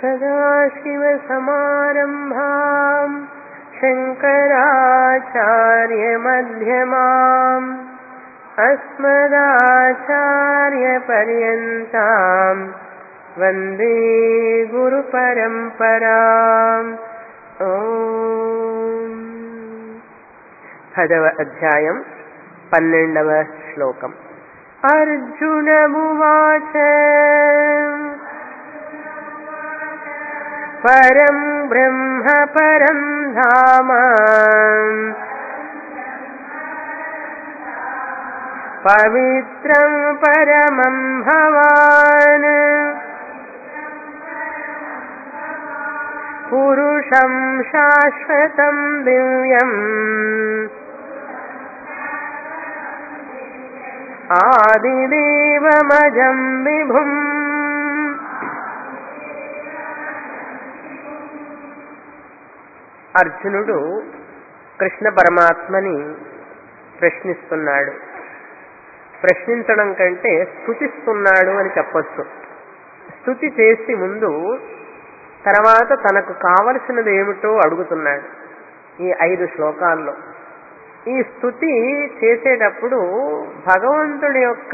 सदाशिवसमारम्भाम् शङ्कराचार्यमध्यमाम् अस्मदाचार्यपर्यन्ताम् वन्दे గురుపరంపరాం ఓం పదవ అధ్యాయం పన్నెండవ శ్లోకం అర్జునమువాచ పరం బ్రహ్మ పరం ధామ పవిత్రం పరమం భవాన్ పురుషం శాశ్వతం దివ్యం ఆదిదేవమజం విభుం అర్జునుడు కృష్ణ పరమాత్మని ప్రశ్నిస్తున్నాడు ప్రశ్నించడం కంటే స్థుతిస్తున్నాడు అని చెప్పొచ్చు స్థుతి చేసి ముందు తర్వాత తనకు కావలసినది ఏమిటో అడుగుతున్నాడు ఈ ఐదు శ్లోకాల్లో ఈ స్థుతి చేసేటప్పుడు భగవంతుడి యొక్క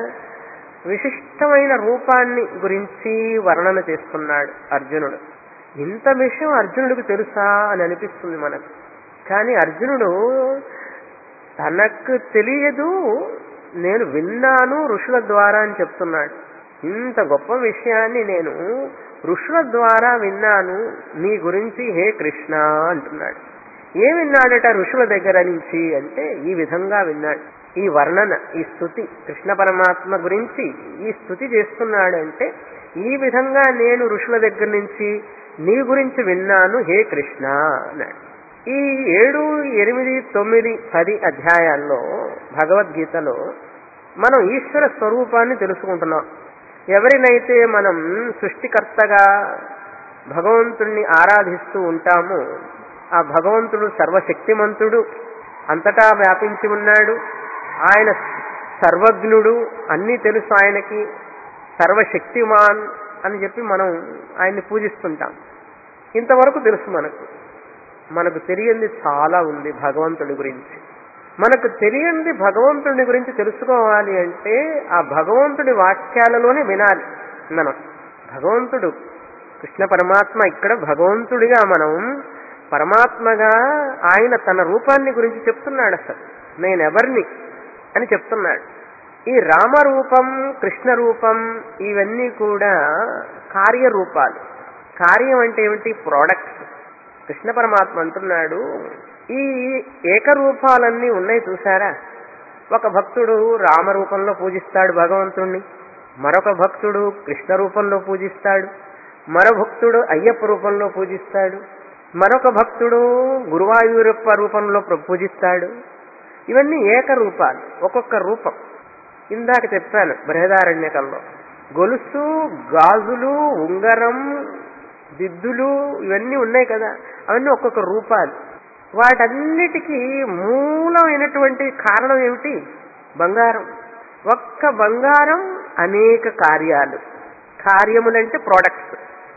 విశిష్టమైన రూపాన్ని గురించి వర్ణన చేస్తున్నాడు అర్జునుడు ఇంత విషయం అర్జునుడికి తెలుసా అని అనిపిస్తుంది మనకు కానీ అర్జునుడు తనకు తెలియదు నేను విన్నాను ఋషుల ద్వారా అని చెప్తున్నాడు ఇంత గొప్ప విషయాన్ని నేను ఋషుల ద్వారా విన్నాను నీ గురించి హే కృష్ణ అంటున్నాడు ఏ విన్నాడట ఋషుల దగ్గర నుంచి అంటే ఈ విధంగా విన్నాడు ఈ వర్ణన ఈ స్థుతి కృష్ణ పరమాత్మ గురించి ఈ స్థుతి చేస్తున్నాడు అంటే ఈ విధంగా నేను ఋషుల దగ్గర నుంచి నీ గురించి విన్నాను హే కృష్ణ అన్నాడు ఈ ఏడు ఎనిమిది తొమ్మిది పది అధ్యాయాల్లో భగవద్గీతలో మనం ఈశ్వర స్వరూపాన్ని తెలుసుకుంటున్నాం ఎవరినైతే మనం సృష్టికర్తగా భగవంతుణ్ణి ఆరాధిస్తూ ఉంటామో ఆ భగవంతుడు సర్వశక్తిమంతుడు అంతటా వ్యాపించి ఉన్నాడు ఆయన సర్వజ్ఞుడు అన్నీ తెలుసు ఆయనకి సర్వశక్తిమాన్ అని చెప్పి మనం ఆయన్ని పూజిస్తుంటాం ఇంతవరకు తెలుసు మనకు మనకు తెలియంది చాలా ఉంది భగవంతుడి గురించి మనకు తెలియంది భగవంతుడి గురించి తెలుసుకోవాలి అంటే ఆ భగవంతుడి వాక్యాలలోనే వినాలి మనం భగవంతుడు కృష్ణ పరమాత్మ ఇక్కడ భగవంతుడిగా మనం పరమాత్మగా ఆయన తన రూపాన్ని గురించి చెప్తున్నాడు అసలు నేనెవరిని అని చెప్తున్నాడు ఈ రామరూపం కృష్ణ రూపం ఇవన్నీ కూడా కార్యరూపాలు కార్యం అంటే ఏమిటి ప్రోడక్ట్స్ కృష్ణ పరమాత్మ అంటున్నాడు ఈ ఏకరూపాలన్నీ ఉన్నాయి చూసారా ఒక భక్తుడు రామరూపంలో పూజిస్తాడు భగవంతుణ్ణి మరొక భక్తుడు కృష్ణ రూపంలో పూజిస్తాడు మరో భక్తుడు అయ్యప్ప రూపంలో పూజిస్తాడు మరొక భక్తుడు గురువాయూరప్ప రూపంలో పూజిస్తాడు ఇవన్నీ ఏకరూపాలు ఒక్కొక్క రూపం ఇందాక చెప్పాను బృహదారణ్యకంలో గొలుసు గాజులు ఉంగరం దిద్దులు ఇవన్నీ ఉన్నాయి కదా అవన్నీ ఒక్కొక్క రూపాలు వాటన్నిటికీ మూలమైనటువంటి కారణం ఏమిటి బంగారం ఒక్క బంగారం అనేక కార్యాలు కార్యములంటే ప్రోడక్ట్స్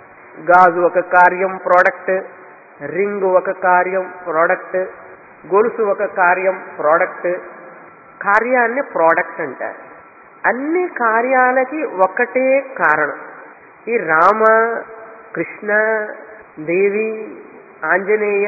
గాజు ఒక కార్యం ప్రోడక్ట్ రింగ్ ఒక కార్యం ప్రోడక్ట్ గొలుసు ఒక కార్యం ప్రోడక్ట్ కార్యాన్ని ప్రోడక్ట్ అంటారు అన్ని కార్యాలకి ఒకటే కారణం ఈ రామ కృష్ణ దేవి ఆంజనేయ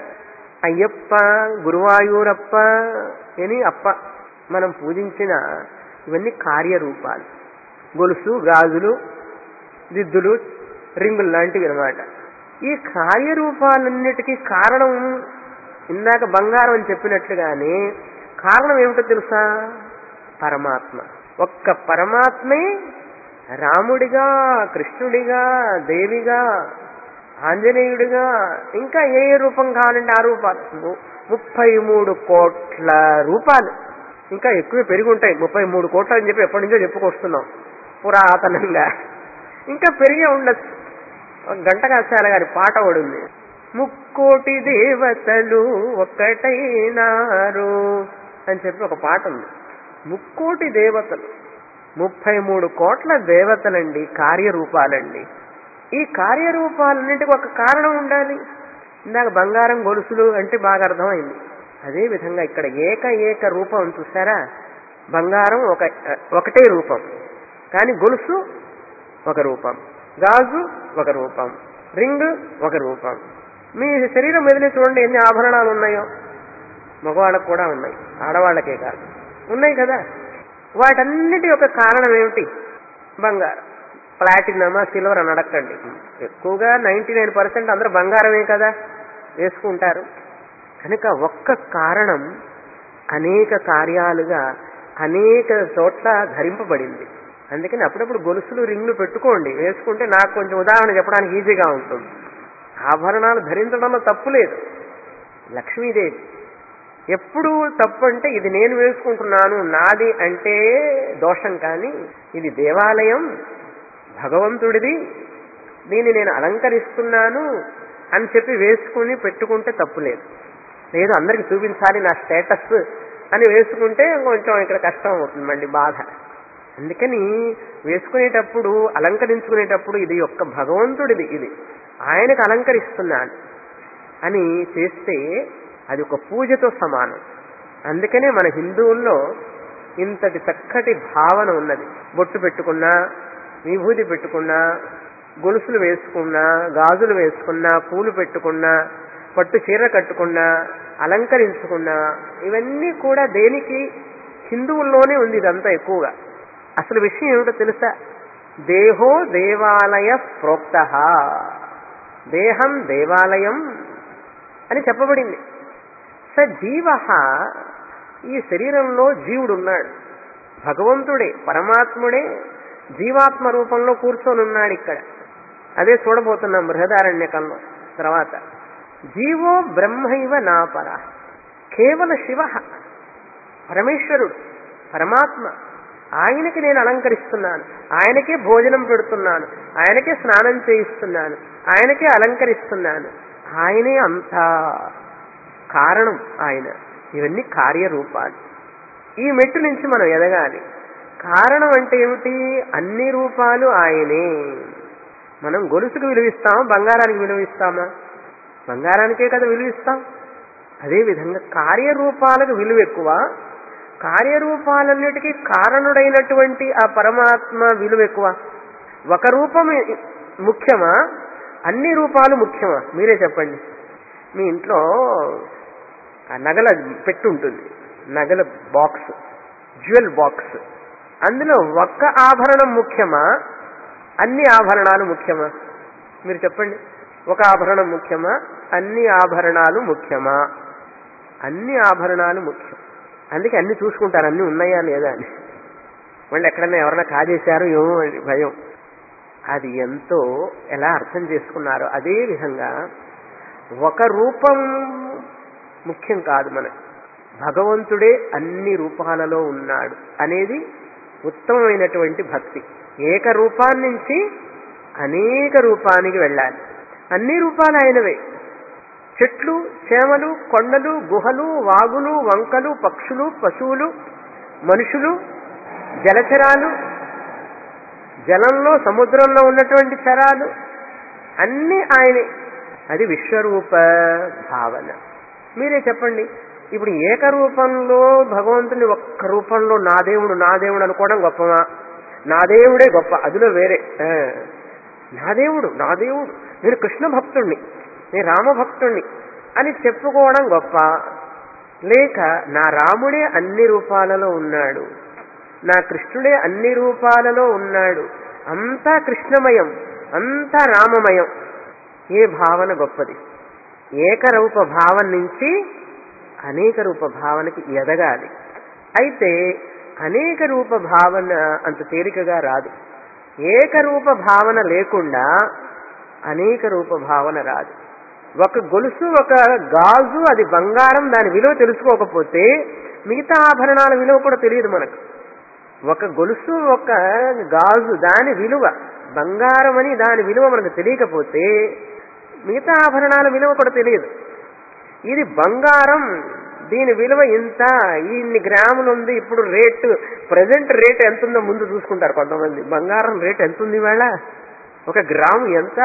అయ్యప్ప గురువాయూరప్ప అని అప్ప మనం పూజించిన ఇవన్నీ కార్యరూపాలు గొలుసు గాజులు దిద్దులు రింగులు లాంటివి అనమాట ఈ కార్యరూపాలన్నిటికీ కారణం ఇందాక బంగారం అని చెప్పినట్లుగానే కారణం ఏమిటో తెలుసా పరమాత్మ ఒక్క పరమాత్మే రాముడిగా కృష్ణుడిగా దేవిగా ఆంజనేయుడిగా ఇంకా ఏ ఏ రూపం కావాలంటే ఆ రూపాలు ము- ముప్పై మూడు కోట్ల రూపాలు ఇంకా ఎక్కువ పెరిగి ఉంటాయి ముప్పై మూడు కోట్లు అని చెప్పి ఎప్పటి నుంచో చెప్పుకొస్తున్నాం పురాతనంగా ఇంకా పెరిగే ఉండొచ్చు ఒక గంట కాశాల గారి పాట ఒకటి ఉంది ముక్కోటి దేవతలు ఒక్కటైనారు అని చెప్పి ఒక పాట ఉంది ముక్కోటి దేవతలు ముప్పై మూడు కోట్ల దేవతలండి కార్యరూపాలండి ఈ కార్యరూపాలన్నింటికి ఒక కారణం ఉండాలి ఇందాక బంగారం గొలుసులు అంటే బాగా అర్థమైంది అదే విధంగా ఇక్కడ ఏక ఏక రూపం చూసారా బంగారం ఒక ఒకటే రూపం కానీ గొలుసు ఒక రూపం గాజు ఒక రూపం రింగ్ ఒక రూపం మీ శరీరం మీదనే చూడండి ఎన్ని ఆభరణాలు ఉన్నాయో మగవాళ్ళకు కూడా ఉన్నాయి ఆడవాళ్ళకే కాదు ఉన్నాయి కదా వాటన్నిటి యొక్క కారణం ఏమిటి బంగారం ప్లాటినమా సిల్వర్ అని అడగండి ఎక్కువగా నైంటీ నైన్ పర్సెంట్ అందరూ బంగారమే కదా వేసుకుంటారు కనుక ఒక్క కారణం అనేక కార్యాలుగా అనేక చోట్ల ధరింపబడింది అందుకని అప్పుడప్పుడు గొలుసులు రింగులు పెట్టుకోండి వేసుకుంటే నాకు కొంచెం ఉదాహరణ చెప్పడానికి ఈజీగా ఉంటుంది ఆభరణాలు ధరించడంలో తప్పు లేదు లక్ష్మీదేవి ఎప్పుడు తప్పు అంటే ఇది నేను వేసుకుంటున్నాను నాది అంటే దోషం కానీ ఇది దేవాలయం భగవంతుడిది దీన్ని నేను అలంకరిస్తున్నాను అని చెప్పి వేసుకుని పెట్టుకుంటే తప్పు లేదు లేదు అందరికి చూపించాలి నా స్టేటస్ అని వేసుకుంటే కొంచెం ఇక్కడ కష్టం అవుతుంది మళ్ళీ బాధ అందుకని వేసుకునేటప్పుడు అలంకరించుకునేటప్పుడు ఇది ఒక్క భగవంతుడిది ఇది ఆయనకు అలంకరిస్తున్నాను అని చేస్తే అది ఒక పూజతో సమానం అందుకనే మన హిందువుల్లో ఇంతటి చక్కటి భావన ఉన్నది బొట్టు పెట్టుకున్నా విభూతి పెట్టుకున్నా గొలుసులు వేసుకున్నా గాజులు వేసుకున్నా పూలు పెట్టుకున్నా పట్టు చీర కట్టుకున్నా అలంకరించుకున్నా ఇవన్నీ కూడా దేనికి హిందువుల్లోనే ఉంది ఇదంతా ఎక్కువగా అసలు విషయం ఏమిటో తెలుసా దేహో దేవాలయ ప్రోక్త దేహం దేవాలయం అని చెప్పబడింది స జీవ ఈ శరీరంలో జీవుడు ఉన్నాడు భగవంతుడే పరమాత్ముడే జీవాత్మ రూపంలో కూర్చొని ఉన్నాడు ఇక్కడ అదే చూడబోతున్నాం బృహదారణ్యకంలో తర్వాత జీవో బ్రహ్మైవ నాపర కేవల శివ పరమేశ్వరుడు పరమాత్మ ఆయనకి నేను అలంకరిస్తున్నాను ఆయనకే భోజనం పెడుతున్నాను ఆయనకే స్నానం చేయిస్తున్నాను ఆయనకే అలంకరిస్తున్నాను ఆయనే అంత కారణం ఆయన ఇవన్నీ కార్యరూపాలు ఈ మెట్టు నుంచి మనం ఎదగాలి కారణం అంటే ఏమిటి అన్ని రూపాలు ఆయనే మనం గొలుసుకు విలువిస్తామా బంగారానికి విలువిస్తామా బంగారానికే కదా విలువిస్తాం అదేవిధంగా కార్యరూపాలకు విలువ ఎక్కువ కార్యరూపాలన్నిటికీ కారణుడైనటువంటి ఆ పరమాత్మ విలువ ఎక్కువ ఒక రూపం ముఖ్యమా అన్ని రూపాలు ముఖ్యమా మీరే చెప్పండి మీ ఇంట్లో ఆ నగల పెట్టి ఉంటుంది నగల బాక్స్ జ్యువెల్ బాక్స్ అందులో ఒక్క ఆభరణం ముఖ్యమా అన్ని ఆభరణాలు ముఖ్యమా మీరు చెప్పండి ఒక ఆభరణం ముఖ్యమా అన్ని ఆభరణాలు ముఖ్యమా అన్ని ఆభరణాలు ముఖ్యం అందుకే అన్ని చూసుకుంటారు అన్ని ఉన్నాయా లేదా అని మళ్ళీ ఎక్కడన్నా ఎవరైనా కాజేశారు ఏమో అని భయం అది ఎంతో ఎలా అర్థం చేసుకున్నారో అదే విధంగా ఒక రూపం ముఖ్యం కాదు మనకు భగవంతుడే అన్ని రూపాలలో ఉన్నాడు అనేది ఉత్తమమైనటువంటి భక్తి ఏక రూపాన్ని నుంచి అనేక రూపానికి వెళ్ళాలి అన్ని రూపాలు ఆయనవే చెట్లు చేమలు కొండలు గుహలు వాగులు వంకలు పక్షులు పశువులు మనుషులు జలచరాలు జలంలో సముద్రంలో ఉన్నటువంటి చరాలు అన్నీ ఆయనే అది విశ్వరూప భావన మీరే చెప్పండి ఇప్పుడు ఏకరూపంలో భగవంతుని ఒక్క రూపంలో నా దేవుడు నా దేవుడు అనుకోవడం గొప్పమా నా దేవుడే గొప్ప అదిలో వేరే ఆ, నా దేవుడు నా దేవుడు నేను కృష్ణ భక్తుణ్ణి నేను రామభక్తుణ్ణి అని చెప్పుకోవడం గొప్ప లేక నా రాముడే అన్ని రూపాలలో ఉన్నాడు నా కృష్ణుడే అన్ని రూపాలలో ఉన్నాడు అంతా కృష్ణమయం అంతా రామమయం ఏ భావన గొప్పది ఏకరూప భావన నుంచి అనేక రూప భావనకి ఎదగాలి అయితే అనేక రూప భావన అంత తేలికగా రాదు ఏకరూప భావన లేకుండా అనేక రూప భావన రాదు ఒక గొలుసు ఒక గాజు అది బంగారం దాని విలువ తెలుసుకోకపోతే మిగతా ఆభరణాల విలువ కూడా తెలియదు మనకు ఒక గొలుసు ఒక గాజు దాని విలువ బంగారం అని దాని విలువ మనకు తెలియకపోతే మిగతా ఆభరణాల విలువ కూడా తెలియదు ఇది బంగారం దీని విలువ ఇంత ఇన్ని గ్రాములు ఉంది ఇప్పుడు రేటు ప్రజెంట్ రేట్ ఎంత ఉందో ముందు చూసుకుంటారు కొంతమంది బంగారం రేట్ ఎంత ఉంది ఇవాళ ఒక గ్రాము ఎంత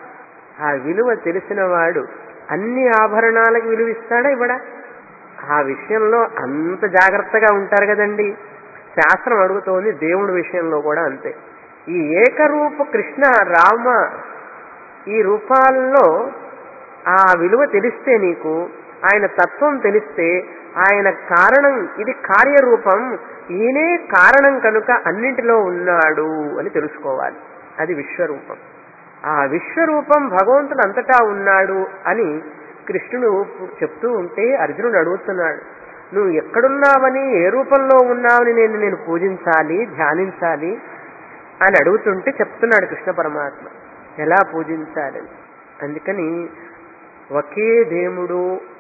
ఆ విలువ తెలిసిన వాడు అన్ని ఆభరణాలకు విలువ ఇస్తాడా ఇవ్వడా ఆ విషయంలో అంత జాగ్రత్తగా ఉంటారు కదండి శాస్త్రం అడుగుతోంది దేవుడి విషయంలో కూడా అంతే ఈ ఏకరూప కృష్ణ రామ ఈ రూపాల్లో ఆ విలువ తెలిస్తే నీకు ఆయన తత్వం తెలిస్తే ఆయన కారణం ఇది కార్యరూపం ఈయనే కారణం కనుక అన్నింటిలో ఉన్నాడు అని తెలుసుకోవాలి అది విశ్వరూపం ఆ విశ్వరూపం భగవంతుడు అంతటా ఉన్నాడు అని కృష్ణుడు చెప్తూ ఉంటే అర్జునుడు అడుగుతున్నాడు నువ్వు ఎక్కడున్నావని ఏ రూపంలో ఉన్నావని నేను నేను పూజించాలి ధ్యానించాలి అని అడుగుతుంటే చెప్తున్నాడు కృష్ణ పరమాత్మ ఎలా పూజించాలి అందుకని ఒకే దేవుడు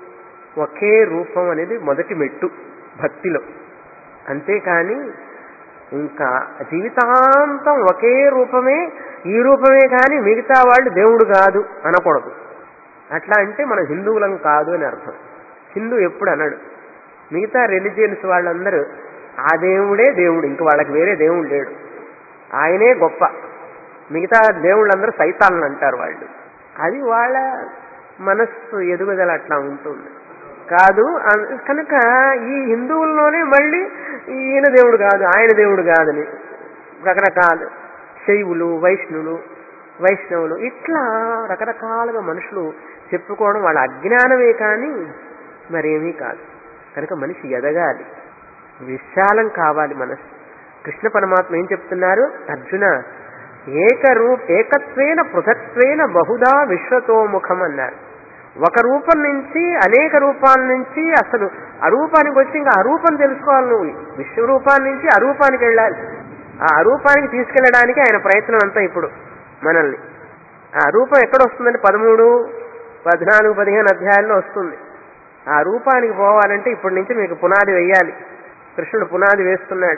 ఒకే రూపం అనేది మొదటి మెట్టు భక్తిలో అంతేకాని ఇంకా జీవితాంతం ఒకే రూపమే ఈ రూపమే కానీ మిగతా వాళ్ళు దేవుడు కాదు అనకూడదు అట్లా అంటే మనం హిందువులం కాదు అని అర్థం హిందూ ఎప్పుడు అనడు మిగతా రిలీజియన్స్ వాళ్ళందరూ ఆ దేవుడే దేవుడు ఇంక వాళ్ళకి వేరే దేవుడు లేడు ఆయనే గొప్ప మిగతా దేవుళ్ళందరూ సైతాలను అంటారు వాళ్ళు అది వాళ్ళ మనస్సు ఎదుగుదల అట్లా ఉంటుంది కాదు అన్- కనుక ఈ హిందువుల్లోనే మళ్ళీ ఈయన దేవుడు కాదు ఆయన దేవుడు కాదని రకరకాల శైవులు వైష్ణులు వైష్ణవులు ఇట్లా రకరకాలుగా మనుషులు చెప్పుకోవడం వాళ్ళ అజ్ఞానమే కానీ మరేమీ కాదు కనుక మనిషి ఎదగాలి విశాలం కావాలి మనసు కృష్ణ పరమాత్మ ఏం చెప్తున్నారు అర్జున ఏకరూ ఏకత్వేన పృథక్వేన బహుదా విశ్వతోముఖం అన్నారు ఒక రూపం నుంచి అనేక రూపాల నుంచి అసలు అరూపానికి వచ్చి ఇంకా అరూపం తెలుసుకోవాలి నువ్వు విశ్వరూపాన్ని నుంచి అరూపానికి వెళ్ళాలి ఆ అరూపానికి తీసుకెళ్ళడానికి ఆయన ప్రయత్నం అంతా ఇప్పుడు మనల్ని ఆ రూపం ఎక్కడ వస్తుందంటే పదమూడు పద్నాలుగు పదిహేను అధ్యాయాల్లో వస్తుంది ఆ రూపానికి పోవాలంటే ఇప్పటి నుంచి మీకు పునాది వేయాలి కృష్ణుడు పునాది వేస్తున్నాడు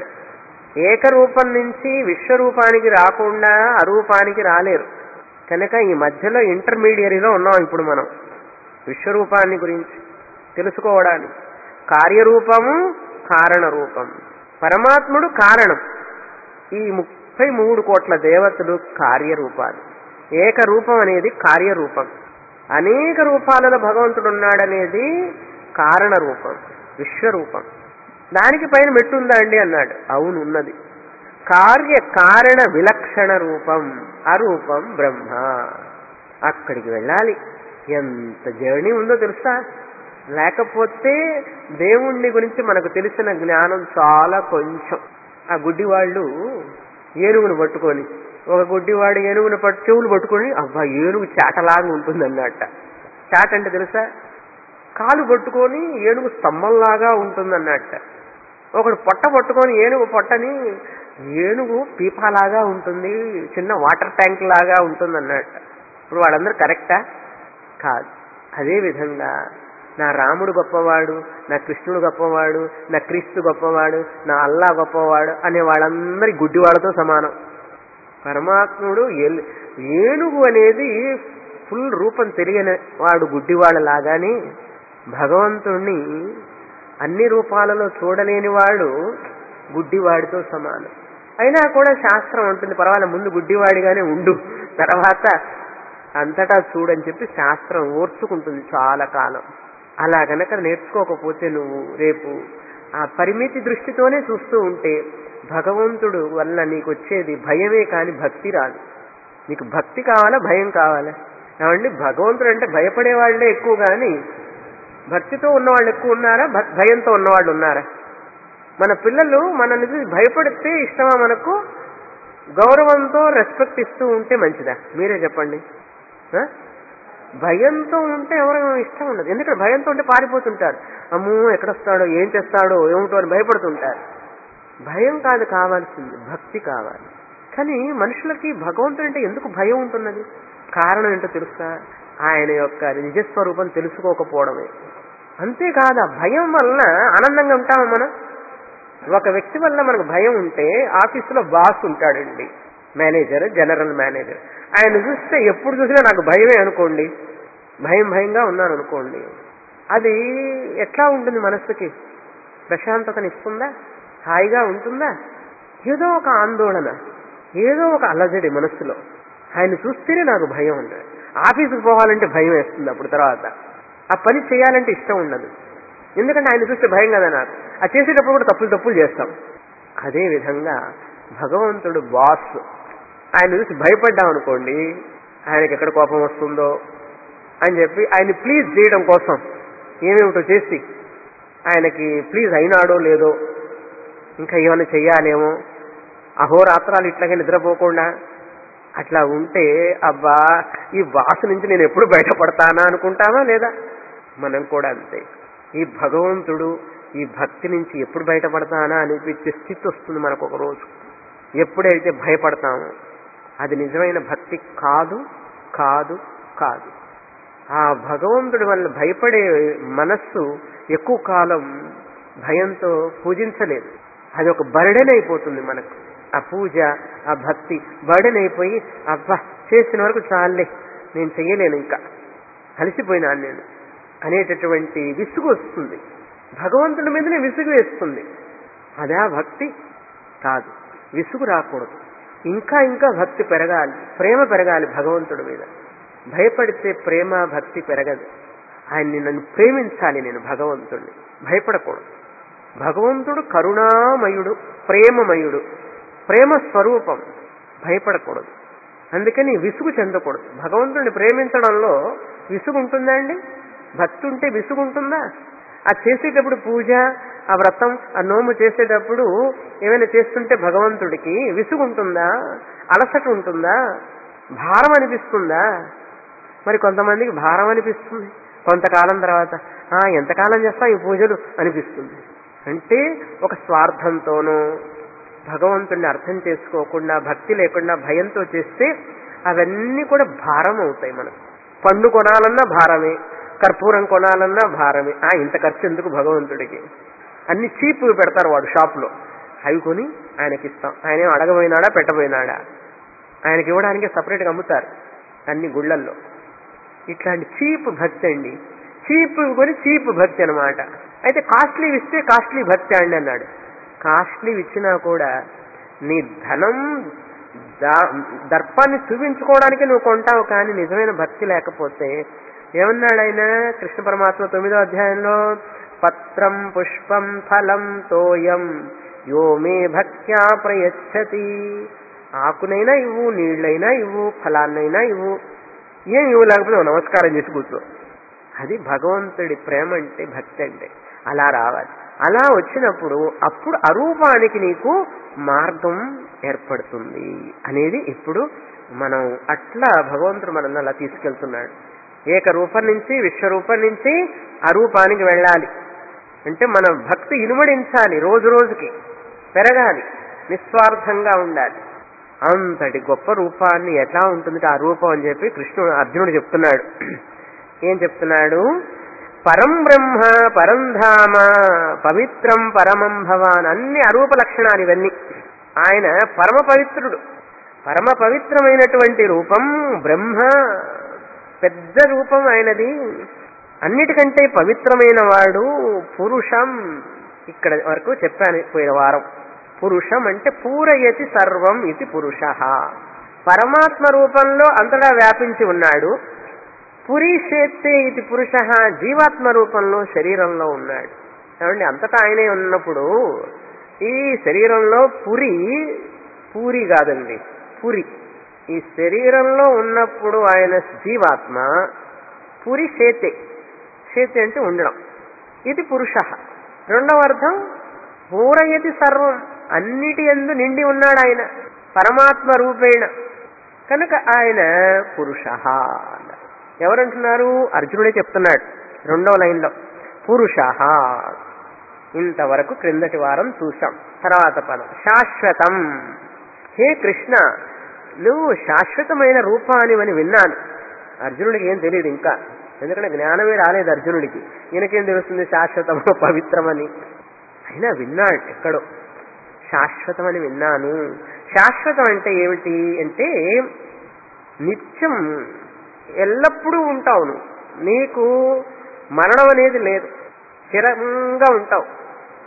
ఏకరూపం నుంచి విశ్వరూపానికి రాకుండా అరూపానికి రాలేరు కనుక ఈ మధ్యలో ఇంటర్మీడియరీలో ఉన్నాం ఇప్పుడు మనం విశ్వరూపాన్ని గురించి తెలుసుకోవడానికి కార్యరూపము కారణ రూపం పరమాత్ముడు కారణం ఈ ముప్పై మూడు కోట్ల దేవతలు కార్యరూపాలు ఏకరూపం అనేది కార్యరూపం అనేక రూపాలలో భగవంతుడు ఉన్నాడనేది కారణ రూపం విశ్వరూపం దానికి పైన మెట్టుందా అండి అన్నాడు అవును ఉన్నది కార్య కారణ విలక్షణ రూపం అరూపం బ్రహ్మ అక్కడికి వెళ్ళాలి ఎంత జర్నీ ఉందో తెలుసా లేకపోతే దేవుణ్ణి గురించి మనకు తెలిసిన జ్ఞానం చాలా కొంచెం ఆ గుడ్డివాళ్ళు ఏనుగును పట్టుకొని ఒక గుడ్డివాడు ఏనుగును పట్టు చెవులు పట్టుకొని అబ్బా ఏనుగు చాటలాగా ఉంటుంది అన్నట్ట చాట అంటే తెలుసా కాలు పట్టుకొని ఏనుగు స్తంభంలాగా ఉంటుంది అన్నట్ట ఒకడు పొట్ట పట్టుకొని ఏనుగు పొట్టని ఏనుగు పీపాలాగా ఉంటుంది చిన్న వాటర్ ట్యాంక్ లాగా ఉంటుంది అన్నట్ట ఇప్పుడు వాళ్ళందరూ కరెక్టా కాదు అదే విధంగా నా రాముడు గొప్పవాడు నా కృష్ణుడు గొప్పవాడు నా క్రీస్తు గొప్పవాడు నా అల్లా గొప్పవాడు అనే వాళ్ళందరి గుడ్డివాళ్ళతో సమానం పరమాత్ముడు ఎల్- ఏనుగు అనేది ఫుల్ రూపం తెలియని వాడు గుడ్డివాళ్ళ లాగానే భగవంతుణ్ణి అన్ని రూపాలలో చూడలేని వాడు గుడ్డివాడితో సమానం అయినా కూడా శాస్త్రం ఉంటుంది పర్వాలే ముందు గుడ్డివాడిగానే ఉండు తర్వాత అంతటా చూడని చెప్పి శాస్త్రం ఓర్చుకుంటుంది చాలా కాలం అలా గనక నేర్చుకోకపోతే నువ్వు రేపు ఆ పరిమితి దృష్టితోనే చూస్తూ ఉంటే భగవంతుడు వల్ల నీకు వచ్చేది భయమే కాని భక్తి రాదు నీకు భక్తి కావాలా భయం కావాలా ఏమండి భగవంతుడు అంటే భయపడే వాళ్ళే ఎక్కువ కానీ భక్తితో ఉన్నవాళ్ళు ఎక్కువ ఉన్నారా భ- భయంతో ఉన్నవాళ్ళు ఉన్నారా మన పిల్లలు మనల్ని చూసి భయపడితే ఇష్టమా మనకు గౌరవంతో రెస్పెక్ట్ ఇస్తూ ఉంటే మంచిదా మీరే చెప్పండి ఆ? భయంతో ఉంటే ఎవరు ఇష్టం ఉండదు ఎందుకంటే భయంతో ఉంటే పారిపోతుంటారు అమ్మో ఎక్కడొస్తాడో ఏం చేస్తాడో ఏమిటో అని భయపడుతుంటారు భయం కాదు కావాల్సింది భక్తి కావాలి కానీ మనుషులకి భగవంతుడు అంటే ఎందుకు భయం ఉంటున్నది కారణం ఏంటో తెలుసా ఆయన యొక్క నిజస్వరూపం తెలుసుకోకపోవడమే అంతేకాదు ఆ భయం వలన ఆనందంగా ఉంటామా మనం ఒక వ్యక్తి వల్ల మనకు భయం ఉంటే ఆఫీసులో బాస్ ఉంటాడండి మేనేజర్ జనరల్ మేనేజర్ ఆయన చూస్తే ఎప్పుడు చూసినా నాకు భయమే అనుకోండి భయం భయంగా ఉన్నాను అనుకోండి అది ఎట్లా ఉంటుంది మనస్సుకి ప్రశాంతతనిస్తుందా హాయిగా ఉంటుందా ఏదో ఒక ఆందోళన ఏదో ఒక అలజడి మనస్సులో ఆయన చూస్తేనే నాకు భయం ఉండదు ఆఫీసుకు పోవాలంటే భయం వేస్తుంది అప్పుడు తర్వాత ఆ పని చేయాలంటే ఇష్టం ఉండదు ఎందుకంటే ఆయన చూస్తే భయం కదా నాకు ఆ చేసేటప్పుడు కూడా తప్పులు తప్పులు చేస్తాం అదే విధంగా భగవంతుడు బాస్ ఆయన చూసి భయపడ్డాం అనుకోండి ఆయనకి ఎక్కడ కోపం వస్తుందో అని చెప్పి ఆయన్ని ప్లీజ్ చేయడం కోసం ఏమేమిటో చేసి ఆయనకి ప్లీజ్ అయినాడో లేదో ఇంకా ఏమైనా చెయ్యాలేమో అహోరాత్రాలు ఇట్లాగే నిద్రపోకుండా అట్లా ఉంటే అబ్బా ఈ బాస్ నుంచి నేను ఎప్పుడు బయటపడతానా అనుకుంటామా లేదా మనం కూడా అంతే ఈ భగవంతుడు ఈ భక్తి నుంచి ఎప్పుడు బయటపడతానా అనిపించే స్థితి వస్తుంది మనకు ఒక రోజు ఎప్పుడైతే భయపడతామో అది నిజమైన భక్తి కాదు కాదు కాదు ఆ భగవంతుడి వల్ల భయపడే మనస్సు ఎక్కువ కాలం భయంతో పూజించలేదు అది ఒక బర్డెన్ అయిపోతుంది మనకు ఆ పూజ ఆ భక్తి బర్డెన్ అయిపోయి అబ్బా చేసిన వరకు చాలే నేను చెయ్యలేను ఇంకా అలసిపోయినాను నేను అనేటటువంటి విసుగు వస్తుంది భగవంతుడి మీదనే విసుగు వేస్తుంది అదా భక్తి కాదు విసుగు రాకూడదు ఇంకా ఇంకా భక్తి పెరగాలి ప్రేమ పెరగాలి భగవంతుడి మీద భయపడితే ప్రేమ భక్తి పెరగదు ఆయన్ని నన్ను ప్రేమించాలి నేను భగవంతుడిని భయపడకూడదు భగవంతుడు కరుణామయుడు ప్రేమమయుడు ప్రేమ స్వరూపం భయపడకూడదు అందుకని విసుగు చెందకూడదు భగవంతుడిని ప్రేమించడంలో విసుగు ఉంటుందా అండి భక్తి ఉంటే విసుగు ఉంటుందా ఆ చేసేటప్పుడు పూజ ఆ వ్రతం ఆ నోము చేసేటప్పుడు ఏమైనా చేస్తుంటే భగవంతుడికి విసుగు ఉంటుందా అలసట ఉంటుందా భారం అనిపిస్తుందా మరి కొంతమందికి భారం అనిపిస్తుంది కొంతకాలం తర్వాత ఆ ఎంతకాలం చేస్తా ఈ పూజలు అనిపిస్తుంది అంటే ఒక స్వార్థంతోనో భగవంతుడిని అర్థం చేసుకోకుండా భక్తి లేకుండా భయంతో చేస్తే అవన్నీ కూడా భారం అవుతాయి మనకు పండు కొనాలన్నా భారమే కర్పూరం కొనాలన్నా భారమే ఆ ఇంత ఖర్చు ఎందుకు భగవంతుడికి అన్ని చీప్ పెడతారు వాడు షాప్లో అవి కొని ఆయనకి ఇస్తాం ఆయన ఏం అడగబోయినాడా పెట్టబోయినాడా ఆయనకి ఇవ్వడానికి సపరేట్గా అమ్ముతారు అన్ని గుళ్ళల్లో ఇట్లాంటి చీప్ భక్తి అండి చీప్ కొని చీప్ భక్తి అనమాట అయితే కాస్ట్లీ ఇస్తే కాస్ట్లీ భక్తి అండి అన్నాడు కాస్ట్లీ ఇచ్చినా కూడా నీ ధనం దా- దర్పాన్ని చూపించుకోవడానికి నువ్వు కొంటావు కానీ నిజమైన భక్తి లేకపోతే ఏమన్నాడు ఆయన కృష్ణ పరమాత్మ తొమ్మిదో అధ్యాయంలో పత్రం పుష్పం ఫలం తోయం యో మే భక్త్యా ప్రయచ్చతి ఆకునైనా ఇవ్వు నీళ్ళైనా ఇవ్వు ఫలాన్నైనా ఇవ్వు ఏం ఇవ్వు లేకపోతే నువ్వు నమస్కారం చేసి కూర్చో అది భగవంతుడి ప్రేమ అంటే భక్తి అంటే అలా రావాలి అలా వచ్చినప్పుడు అప్పుడు అరూపానికి నీకు మార్గం ఏర్పడుతుంది అనేది ఇప్పుడు మనం అట్లా భగవంతుడు మనల్ని అలా తీసుకెళ్తున్నాడు ఏక రూపం నుంచి విశ్వరూపం నుంచి అరూపానికి వెళ్ళాలి అంటే మన భక్తి ఇనుమడించాలి రోజు రోజుకి పెరగాలి నిస్వార్థంగా ఉండాలి అంతటి గొప్ప రూపాన్ని ఎట్లా ఉంటుంది ఆ రూపం అని చెప్పి కృష్ణుడు అర్జునుడు చెప్తున్నాడు ఏం చెప్తున్నాడు పరం బ్రహ్మ పరం ధామ పవిత్రం పరమం భవాన్ అన్ని అరూప లక్షణాలు ఇవన్నీ ఆయన పరమ పవిత్రుడు పరమ పవిత్రమైనటువంటి రూపం బ్రహ్మ పెద్ద రూపం ఆయనది అన్నిటికంటే పవిత్రమైన వాడు పురుషం ఇక్కడ వరకు చెప్పాను పోయిన వారం పురుషం అంటే పూరయతి సర్వం ఇది పురుష పరమాత్మ రూపంలో అంతటా వ్యాపించి ఉన్నాడు పురీషేత్తే ఇది పురుష జీవాత్మ రూపంలో శరీరంలో ఉన్నాడు ఏమండి అంతటా ఆయనే ఉన్నప్పుడు ఈ శరీరంలో పురి పూరి కాదండి పురి ఈ శరీరంలో ఉన్నప్పుడు ఆయన జీవాత్మ పురి శేతే శేతే అంటే ఉండడం ఇది పురుష రెండవ అర్థం పూరయతి సర్వం అన్నిటి ఎందు నిండి ఉన్నాడు ఆయన పరమాత్మ రూపేణ కనుక ఆయన పురుష అన్నారు. ఎవరంటున్నారు అర్జునుడే చెప్తున్నాడు రెండవ లైన్లో పురుష ఇంతవరకు క్రిందటి వారం చూశాం తర్వాత పదం శాశ్వతం హే కృష్ణ నువ్వు శాశ్వతమైన రూపానివని విన్నాను అర్జునుడికి ఏం తెలియదు ఇంకా ఎందుకంటే జ్ఞానమే రాలేదు అర్జునుడికి ఈయనకేం తెలుస్తుంది శాశ్వతము పవిత్రమని అయినా విన్నాడు ఎక్కడో శాశ్వతమని విన్నాను శాశ్వతం అంటే ఏమిటి అంటే నిత్యం ఎల్లప్పుడూ ఉంటావు నువ్వు నీకు మరణం అనేది లేదు స్థిరంగా ఉంటావు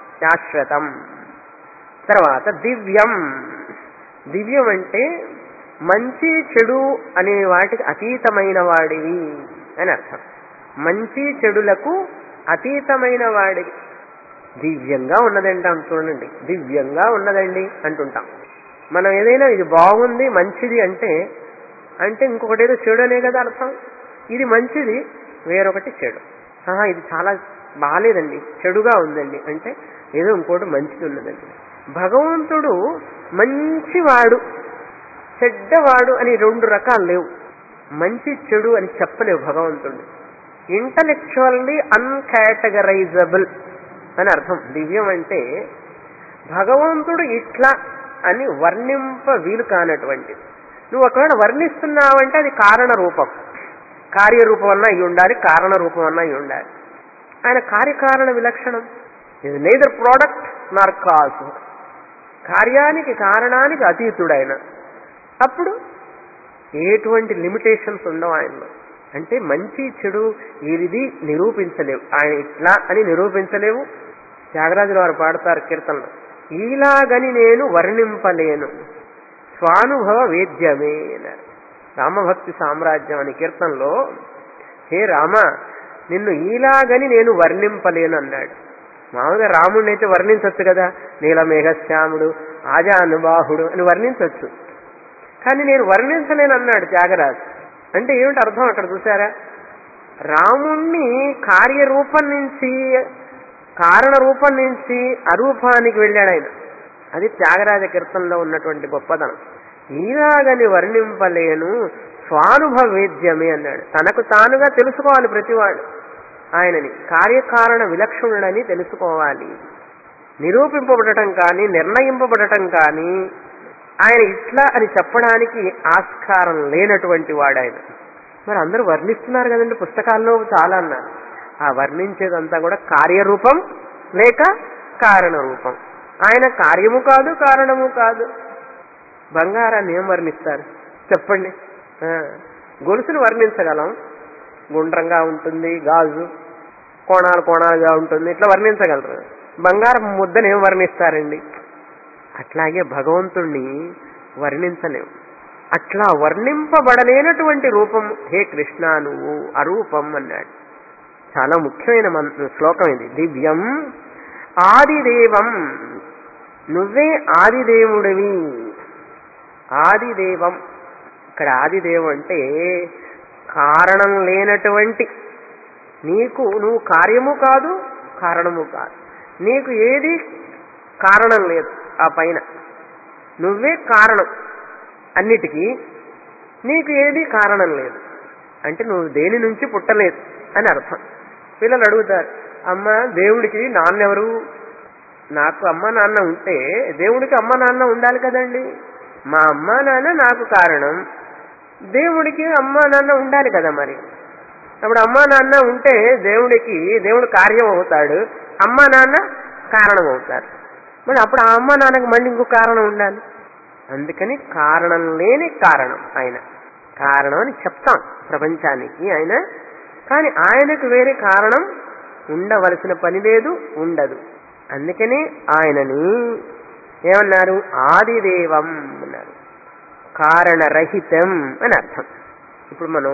శాశ్వతం తర్వాత దివ్యం దివ్యం అంటే మంచి చెడు అనే వాటికి అతీతమైన వాడివి అని అర్థం మంచి చెడులకు అతీతమైన వాడివి దివ్యంగా ఉన్నదంటాం చూడండి దివ్యంగా ఉన్నదండి అంటుంటాం మనం ఏదైనా ఇది బాగుంది మంచిది అంటే అంటే ఇంకొకటి ఏదో చెడు అనే కదా అర్థం ఇది మంచిది వేరొకటి చెడు ఆహా ఇది చాలా బాగాలేదండి చెడుగా ఉందండి అంటే ఏదో ఇంకోటి మంచిది ఉన్నదండి భగవంతుడు మంచివాడు చెడ్డవాడు అని రెండు రకాలు లేవు మంచి చెడు అని చెప్పలేవు భగవంతుడు ఇంటలెక్చువల్లీ అన్కేటగరైజబుల్ అని అర్థం దివ్యం అంటే భగవంతుడు ఇట్లా అని వర్ణింప వీలు కానటువంటిది నువ్వు ఒకవేళ వర్ణిస్తున్నావంటే అది కారణ రూపం కార్యరూపం అన్నా అయి ఉండాలి కారణ రూపం అన్నా అయి ఉండాలి ఆయన కార్యకారణ విలక్షణం ఇది నేదర్ ప్రోడక్ట్ నార్ కాజ్ కార్యానికి కారణానికి అతీతుడు ఆయన అప్పుడు ఎటువంటి లిమిటేషన్స్ ఉండవు ఆయనలో అంటే మంచి చెడు ఇది నిరూపించలేవు ఆయన ఇట్లా అని నిరూపించలేవు త్యాగరాజుల వారు పాడతారు కీర్తనలో ఈలాగని నేను వర్ణింపలేను స్వానుభవ వేద్యమే అన్నారు రామభక్తి సామ్రాజ్యం అనే కీర్తనలో హే రామ నిన్ను ఈలాగని నేను వర్ణింపలేను అన్నాడు మామూలుగా రాముడిని అయితే వర్ణించవచ్చు కదా నీలమేఘశ్యాముడు ఆజానుబాహుడు అని వర్ణించవచ్చు కానీ నేను వర్ణించలేను అన్నాడు త్యాగరాజు అంటే ఏమిటి అర్థం అక్కడ చూసారా రాముణ్ణి కార్యరూపం నుంచి కారణ రూపం నుంచి అరూపానికి వెళ్ళాడు ఆయన అది త్యాగరాజ కీర్తనలో ఉన్నటువంటి గొప్పదనం ఈలాగని వర్ణింపలేను స్వానుభవేద్యమే అన్నాడు తనకు తానుగా తెలుసుకోవాలి ప్రతివాడు ఆయనని కార్యకారణ విలక్షణుడని తెలుసుకోవాలి నిరూపింపబడటం కానీ నిర్ణయింపబడటం కానీ ఆయన ఇట్లా అని చెప్పడానికి ఆస్కారం లేనటువంటి వాడు ఆయన మరి అందరూ వర్ణిస్తున్నారు కదండి పుస్తకాల్లో చాలా అన్నారు ఆ వర్ణించేదంతా కూడా కార్యరూపం లేక కారణ రూపం ఆయన కార్యము కాదు కారణము కాదు బంగారాన్ని ఏం వర్ణిస్తారు చెప్పండి ఆ, గొలుసును వర్ణించగలం గుండ్రంగా ఉంటుంది గాజు కోణాలు కోణాలుగా ఉంటుంది ఇట్లా వర్ణించగలరు బంగారం ముద్దను ఏం వర్ణిస్తారండి అట్లాగే భగవంతుణ్ణి వర్ణించలేము అట్లా వర్ణింపబడలేనటువంటి రూపం హే కృష్ణ నువ్వు అరూపం అన్నాడు చాలా ముఖ్యమైన మంత్ర శ్లోకం ఇది దివ్యం ఆదిదేవం నువ్వే ఆదిదేవుడివి ఆదిదేవం ఇక్కడ ఆదిదేవం అంటే కారణం లేనటువంటి నీకు నువ్వు కార్యము కాదు కారణము కాదు నీకు ఏది కారణం లేదు ఆ పైన నువ్వే కారణం అన్నిటికీ నీకు ఏది కారణం లేదు అంటే నువ్వు దేని నుంచి పుట్టలేదు అని అర్థం పిల్లలు అడుగుతారు అమ్మ దేవుడికి నాన్నెవరు నాకు అమ్మ నాన్న ఉంటే దేవుడికి అమ్మ నాన్న ఉండాలి కదండి మా అమ్మ నాన్న నాకు కారణం దేవుడికి అమ్మ నాన్న ఉండాలి కదా మరి అప్పుడు అమ్మ నాన్న ఉంటే దేవుడికి దేవుడు కార్యం అవుతాడు అమ్మ నాన్న కారణం అవుతారు మరి అప్పుడు ఆ అమ్మ నాన్నకి మళ్ళీ ఇంకో కారణం ఉండాలి అందుకని కారణం లేని కారణం ఆయన కారణం అని చెప్తాం ప్రపంచానికి ఆయన కానీ ఆయనకు వేరే కారణం ఉండవలసిన పని లేదు ఉండదు అందుకని ఆయనని ఏమన్నారు ఆదిదేవం అన్నారు కారణరహితం అని అర్థం ఇప్పుడు మనం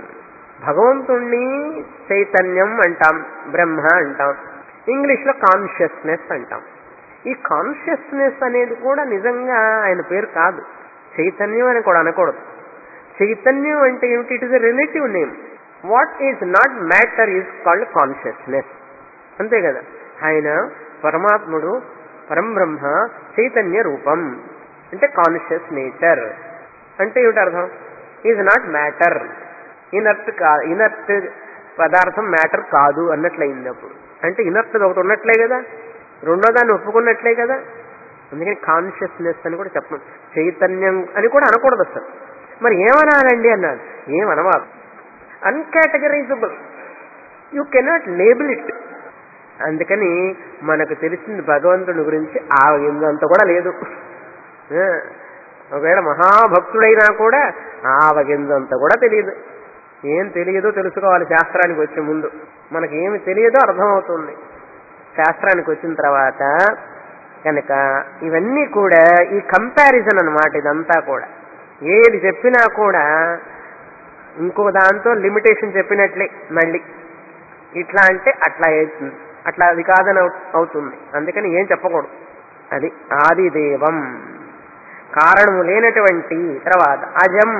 భగవంతుణ్ణి చైతన్యం అంటాం బ్రహ్మ అంటాం ఇంగ్లీష్లో కాన్షియస్నెస్ అంటాం ఈ కాన్షియస్నెస్ అనేది కూడా నిజంగా ఆయన పేరు కాదు చైతన్యం అని కూడా అనకూడదు చైతన్యం అంటే ఏమిటి it is a relative name what is not matter is called consciousness అంతే కదా ఆయన పరమాత్ముడు పరంబ్రహ్మ చైతన్య రూపం అంటే కాన్షియస్ నేచర్ అంటే ఏమిటి అర్థం ఈజ్ నాట్ మ్యాటర్ ఇనర్ట్ కా ఇనర్ట్ పదార్థం మ్యాటర్ కాదు అన్నట్లయింది అప్పుడు అంటే ఇనర్ట్ ఒకటి ఉన్నట్లే కదా రెండో దాన్ని ఒప్పుకున్నట్లే కదా అందుకని కాన్షియస్నెస్ అని కూడా చెప్పం చైతన్యం అని కూడా అనకూడదు అసలు మరి ఏమనాలండి అన్నాడు ఏమనవాలి uncategorisable you cannot label it అందుకని మనకు తెలిసింది భగవంతుడి గురించి ఆవగిందంత కూడా లేదు ఆ, ఒకవేళ మహాభక్తుడైనా కూడా ఆవగిందంత కూడా తెలియదు ఏం తెలియదో తెలుసుకోవాలి శాస్త్రానికి వచ్చే ముందు మనకి ఏమి తెలియదో అర్థమవుతుంది శాస్త్రానికి వచ్చిన తర్వాత కనుక ఇవన్నీ కూడా ఈ కంపారిజన్ అన్నమాట ఇదంతా కూడా ఏది చెప్పినా కూడా ఇంకో దాంతో లిమిటేషన్ చెప్పినట్లే మళ్ళీ ఇట్లా అంటే అట్లా అవుతుంది అట్లా అది కాదని అవు- అవుతుంది అందుకని ఏం చెప్పకూడదు అది ఆదిదేవం కారణము లేనటువంటి తర్వాత అజం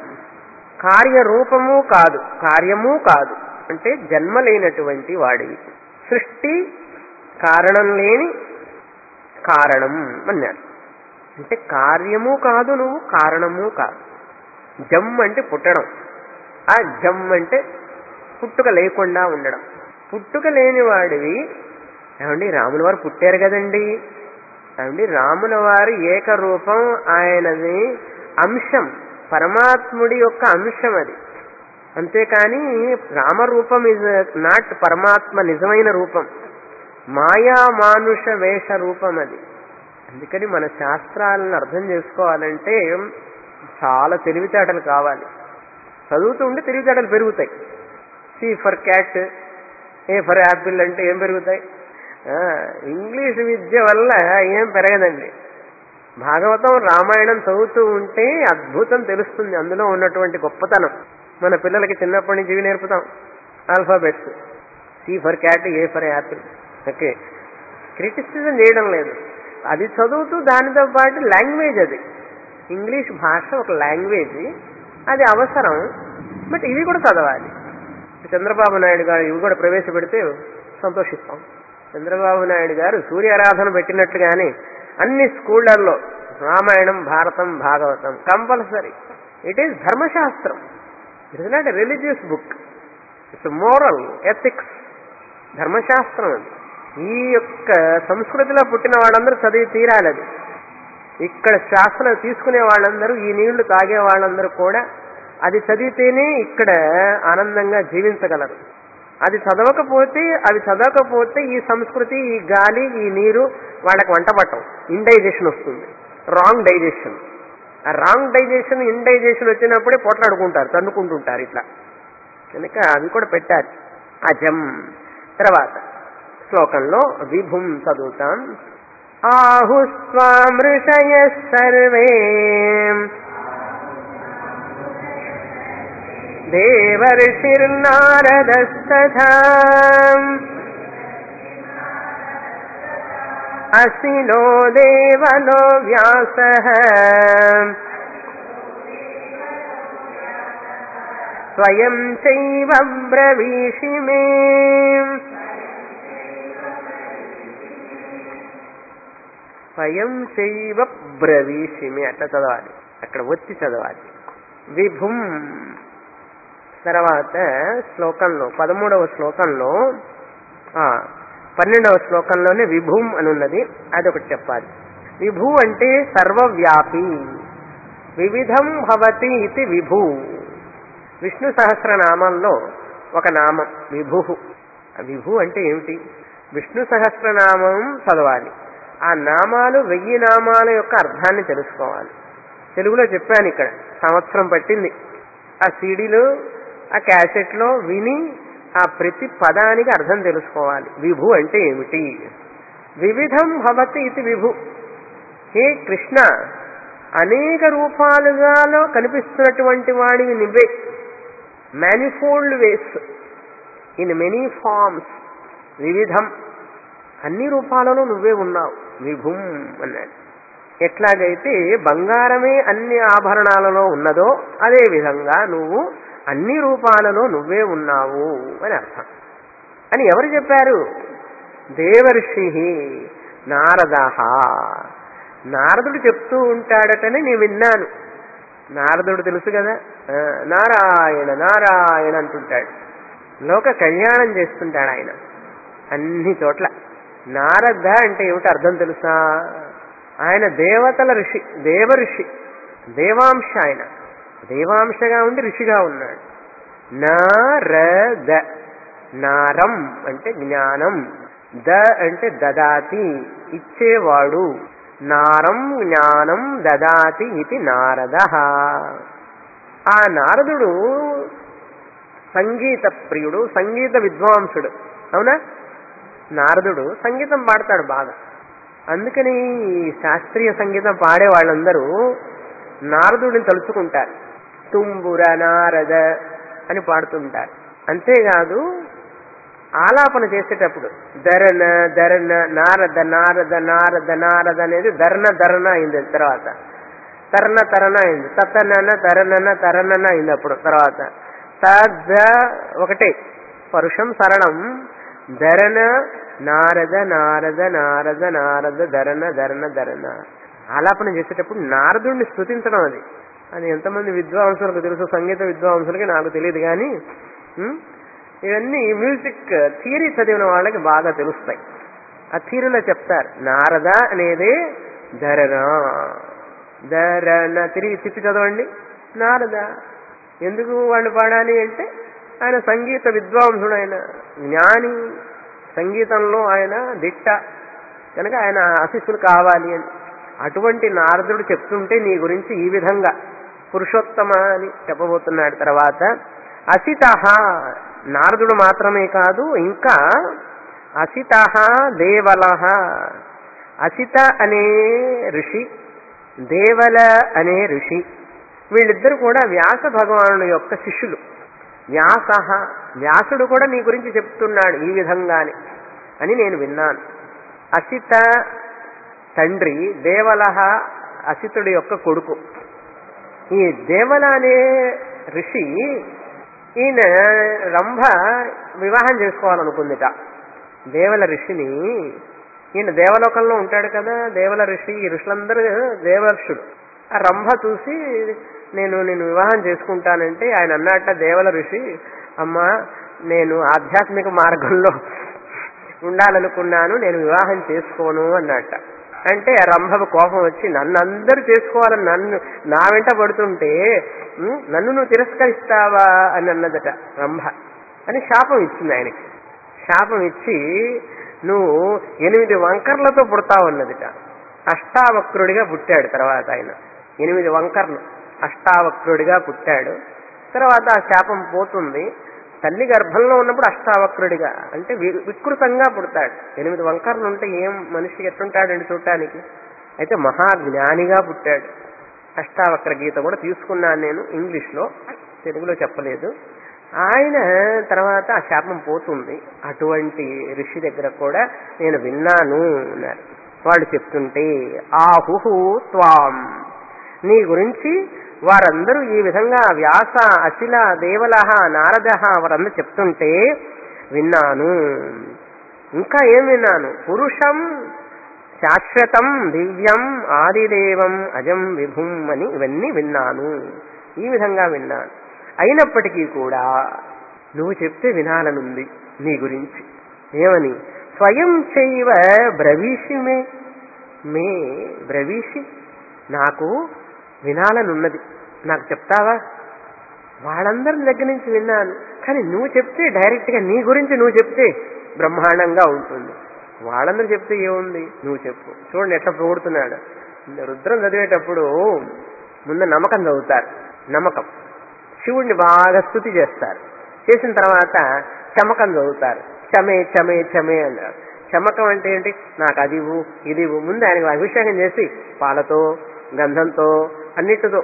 కార్యరూపము కాదు కార్యము కాదు అంటే జన్మ లేనటువంటి వాడివి సృష్టి కారణం లేని కారణం అన్నారు అంటే కార్యము కాదు నువ్వు కారణము కాదు జమ్ అంటే పుట్టడం ఆ జమ్ అంటే పుట్టుక లేకుండా ఉండడం పుట్టుక లేని వాడివి ఏమండి రాముల వారు పుట్టారు కదండి ఏమండి రాముల వారి ఏకరూపం ఆయనది అంశం పరమాత్ముడి యొక్క అంశం అది అంతేకాని రామరూపం ఇస్ నాట్ పరమాత్మ నిజమైన రూపం మాయా మానుష వేష రూపం అది అందుకని మన శాస్త్రాలను అర్థం చేసుకోవాలంటే చాలా తెలివితేటలు కావాలి చదువుతూ ఉంటే తెలివితేటలు పెరుగుతాయి C for cat A for apple అంటే ఏం పెరుగుతాయి ఆ, ఇంగ్లీష్ విద్య వల్ల ఏం పెరగదండి భాగవతం రామాయణం చదువుతూ ఉంటే అద్భుతం తెలుస్తుంది అందులో ఉన్నటువంటి గొప్పతనం మన పిల్లలకి చిన్నప్పటి నుంచి ఇవి నేర్పుతాం alphabets C for cat A for apple okay criticism చేయడం లేదు అది చదువుతూ దానితో పాటు లాంగ్వేజ్ అది ఇంగ్లీష్ భాష ఒక లాంగ్వేజ్ అది అవసరం బట్ ఇవి కూడా చదవాలి చంద్రబాబు నాయుడు గారు ఇవి కూడా ప్రవేశపెడితే సంతోషిస్తాం చంద్రబాబు నాయుడు గారు సూర్యారాధన పెట్టినట్లుగానే అన్ని స్కూళ్లలో Ramayanam Bharatam Bhagavatam compulsory it is Dharmashastram it is not a religious book it's moral ethics Dharmashastram అది ఈ యొక్క సంస్కృతిలో పుట్టిన వాళ్ళందరూ చదివి తీరాలి అది ఇక్కడ శాస్త్రం తీసుకునే వాళ్ళందరూ ఈ నీళ్లు తాగే వాళ్ళందరూ కూడా అది చదివితేనే ఇక్కడ ఆనందంగా జీవించగలరు అది చదవకపోతే అవి చదవకపోతే ఈ సంస్కృతి ఈ గాలి ఈ నీరు వాళ్ళకి వంట పట్టం ఇండైజేషన్ వస్తుంది రాంగ్ డైజెషన్ ఆ రాంగ్ డైజెషన్ ఇండైజేషన్ వచ్చినప్పుడే పోట్లాడుకుంటారు తన్నుకుంటుంటారు ఇట్లా కనుక అవి కూడా పెట్టారు అజం తర్వాత శ్లోకంలో విభుం చదువుతాం ఆహుస్వామృషయ సర్వే దేవర్షిర్నారదస్తథా అసినో దేవలో వ్యాస స్వయం చైవ బ్రవీషి మే స్వయం చైవ బ్రవీషి మే అట్లా చదవాలి అక్కడ ఒత్తి చదవాలి విభుం తర్వాత శ్లోకంలో పదమూడవ శ్లోకంలో ఆ, పన్నెండవ శ్లోకంలోనే విభుం అని ఉన్నది అదొకటి చెప్పాలి విభు అంటే సర్వవ్యాపి వివిధం భవతి ఇది విభు విష్ణు సహస్రనామంలో ఒక నామం విభు విభు అంటే ఏమిటి విష్ణు సహస్రనామం చదవాలి ఆ నామాలు వెయ్యి నామాల యొక్క అర్థాన్ని తెలుసుకోవాలి తెలుగులో చెప్పాను ఇక్కడ సంవత్సరం పట్టింది ఆ సీడీలో ఆ క్యాసెట్లో విని ఆ ప్రతి పదానికి అర్థం తెలుసుకోవాలి విభు అంటే ఏమిటి వివిధం భవతి ఇది విభు హే కృష్ణ అనేక రూపాలుగాలో కనిపిస్తున్నటువంటి వాడివి నువ్వే manifold ways in many forms వివిధం అన్ని రూపాలలో నువ్వే ఉన్నావు విభుం అన్నాడు ఎట్లాగైతే బంగారమే అన్ని ఆభరణాలలో ఉన్నదో అదే విధంగా నువ్వు అన్ని రూపాలలో నువ్వే ఉన్నావు అని అర్థం అని ఎవరు చెప్పారు దేవర్షి నారదహ నారదుడు చెప్తూ ఉంటాడటని నేను విన్నాను నారదుడు తెలుసు కదా ఆ, నారాయణ నారాయణ అంటుంటాడు లోక కళ్యాణం చేస్తుంటాడు ఆయన అన్ని చోట్ల నారద అంటే ఏమిటి అర్థం తెలుసా ఆయన దేవతల ఋషి దేవ ఋషి దేవాంశ ఆయన దేవాంశగా ఉండి ఋషిగా ఉన్నాడు నారద నారం అంటే జ్ఞానం ద అంటే దదాతి ఇచ్చేవాడు నారం జ్ఞానం దదాతి ఇది నారద ఆ నారదుడు సంగీత ప్రియుడు సంగీత విద్వాంసుడు అవునా నారదుడు సంగీతం పాడతాడు బాగా అందుకని ఈ శాస్త్రీయ సంగీతం పాడే వాళ్ళందరూ నారదుడిని తలుచుకుంటారు తుంబుర నారద అని పాడుతుంటారు అంతేకాదు ఆలాపన చేసేటప్పుడు ధరణ ధరణ నారద నారద నారద నారద అనేది ధరణ ధరణ అయింది తర్వాత తరణ తరణ అయింది తతనన తరణన తరణన అయింది అప్పుడు తర్వాత తద ఒకటే పరుషం సరళం ధరణ నారద నారద నారద నారద ధరణ ధరణ ధరణ ఆలాపన చేసేటప్పుడు నారదుడిని స్థుతించడం అది అది ఎంతమంది విద్వాంసులకు తెలుసు సంగీత విద్వాంసులకి నాకు తెలియదు కానీ ఉం? ఇవన్నీ మ్యూజిక్ థియరీ చదివిన వాళ్ళకి బాగా తెలుస్తాయి ఆ థియరీలో చెప్తారు నారద అనేది ధరణ ధరణ తిరిగి తిప్పి చదవండి నారద ఎందుకు వాళ్ళు పాడాలి అంటే ఆయన సంగీత విద్వాంసుడు ఆయన జ్ఞాని సంగీతంలో ఆయన దిట్ట కనుక ఆయన ఆశీస్సులు కావాలి అని అటువంటి నారదుడు చెప్తుంటే నీ గురించి ఈ విధంగా పురుషోత్తమ అని చెప్పబోతున్నాడు తర్వాత అసిత నారదుడు మాత్రమే కాదు ఇంకా అసిత దేవల అసిత అనే ఋషి దేవల అనే ఋషి వీళ్ళిద్దరు కూడా వ్యాస భగవానుడు యొక్క శిష్యులు వ్యాస వ్యాసుడు కూడా నీ గురించి చెప్తున్నాడు ఈ విధంగానే అని నేను విన్నాను అసిత తండ్రి దేవలహ అసితుడి యొక్క కొడుకు ఈ దేవల అనే ఋషి ఈయన రంభ వివాహం చేసుకోవాలనుకుందిట దేవల ఋషిని ఈయన దేవలోకంలో ఉంటాడు కదా దేవల ఋషి ఈ ఋషులందరూ దేవర్షుడు ఆ రంభ చూసి నేను నేను వివాహం చేసుకుంటానంటే ఆయన అన్నట్ట దేవల ఋషి అమ్మ నేను ఆధ్యాత్మిక మార్గంలో ఉండాలనుకున్నాను నేను వివాహం చేసుకోను అన్నట్ట అంటే ఆ రంభకు కోపం వచ్చి నన్ను అందరూ చేసుకోవాలని నన్ను నా వెంట పడుతుంటే ఉం, నన్ను నువ్వు తిరస్కరిస్తావా అని అన్నదట రంభ అని శాపం ఇచ్చింది ఆయనకి శాపం ఇచ్చి నువ్వు ఎనిమిది వంకర్లతో పుడతావు అన్నదిట అష్టావక్రుడిగా పుట్టాడు తర్వాత ఆయన ఎనిమిది వంకర్లు అష్టావక్రుడిగా పుట్టాడు తర్వాత ఆ శాపం పోతుంది తల్లి గర్భంలో ఉన్నప్పుడు అష్టావక్రుడిగా అంటే వి- వికృతంగా పుడతాడు ఎనిమిది వంకర్లు ఉంటే ఏం మనిషి ఎట్లుంటాడండి చూడటానికి అయితే మహాజ్ఞానిగా పుట్టాడు అష్టావక్ర గీత కూడా తీసుకున్నాను నేను ఇంగ్లీష్లో తెలుగులో చెప్పలేదు ఆయన తర్వాత ఆ శాపం పోతుంది అటువంటి ఋషి దగ్గర కూడా నేను విన్నాను అన్నారు వాళ్ళు చెప్తుంటే ఆహుహు త్వాం నీ గురించి వారందరూ ఈ విధంగా వ్యాస అశిల దేవలహ నారద వారందరూ చెప్తుంటే విన్నాను ఇంకా ఏం విన్నాను పురుషం శాశ్వతం దివ్యం ఆదిదేవం అజం విభుం అని ఇవన్నీ విన్నాను ఈ విధంగా విన్నాను అయినప్పటికీ కూడా నువ్వు చెప్తే వినాలనుంది నీ గురించి ఏమని స్వయం చైవ బ్రవీషి మే మే బ్రవీషి నాకు వినాలనున్నది నాకు చెప్తావా వాళ్ళందరి దగ్గర నుంచి విన్నాను కానీ నువ్వు చెప్తే డైరెక్ట్గా నీ గురించి నువ్వు చెప్తే బ్రహ్మాండంగా ఉంటుంది వాళ్ళందరూ చెప్తే ఏముంది నువ్వు చెప్పు చూడండి ఎట్లా పొగుడుతున్నాడు రుద్రం చదివేటప్పుడు ముందు నమ్మకం చదువుతారు నమ్మకం శివుడిని బాగా స్థుతి చేస్తారు చేసిన తర్వాత చమకం చదువుతారు చమే చమే చమే అన్నారు చమకం అంటే ఏంటి నాకు అది ఇవ్వు ఇది ఇవ్వు ముందు ఆయనకు అభిషేకం చేసి పాలతో గంధంతో అన్నిటితో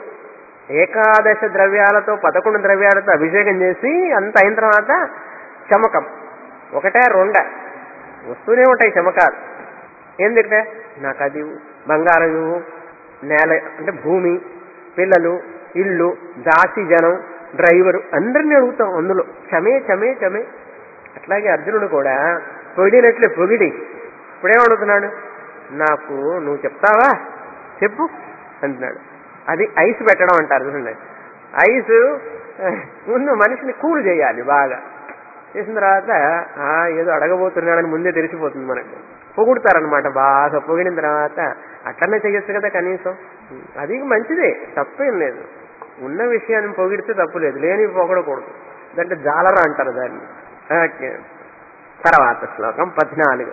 ఏకాదశ ద్రవ్యాలతో పదకొండు ద్రవ్యాలతో అభిషేకం చేసి అంత అయిన తర్వాత చమకం ఒకటే రెండ వస్తూనే ఉంటాయి చమకాలు ఎందుకంటే నాకు అది ఇవ్వు, బంగారం ఇవ్వు నేల అంటే భూమి పిల్లలు ఇల్లు దాసి జనం డ్రైవరు అందరినీ అడుగుతాం అందులో చమే చమే చమే అట్లాగే అర్జునుడు కూడా పొగిడినట్లే పొగిడి ఇప్పుడేమడుగుతున్నాడు నాకు నువ్వు చెప్తావా చెప్పు అంటున్నాడు అది ఐస్ పెట్టడం అంటారు చూడండి ఐస్ ఆ, ముందు మనిషిని కూల్ చేయాలి బాగా చేసిన తర్వాత ఆ, ఏదో అడగబోతున్నాడని ముందే తెలిసిపోతుంది మనకు పొగుడతారనమాట బాగా పొగిడిన తర్వాత అట్లనే చెయ్యొచ్చు కదా కనీసం అది మంచిదే తప్పేం లేదు ఉన్న విషయాన్ని పొగిడితే తప్పు లేదు లేని పొగడకూడదు దాంట్లో జాలర అంటారు దాన్ని ఓకే తర్వాత శ్లోకం పద్నాలుగు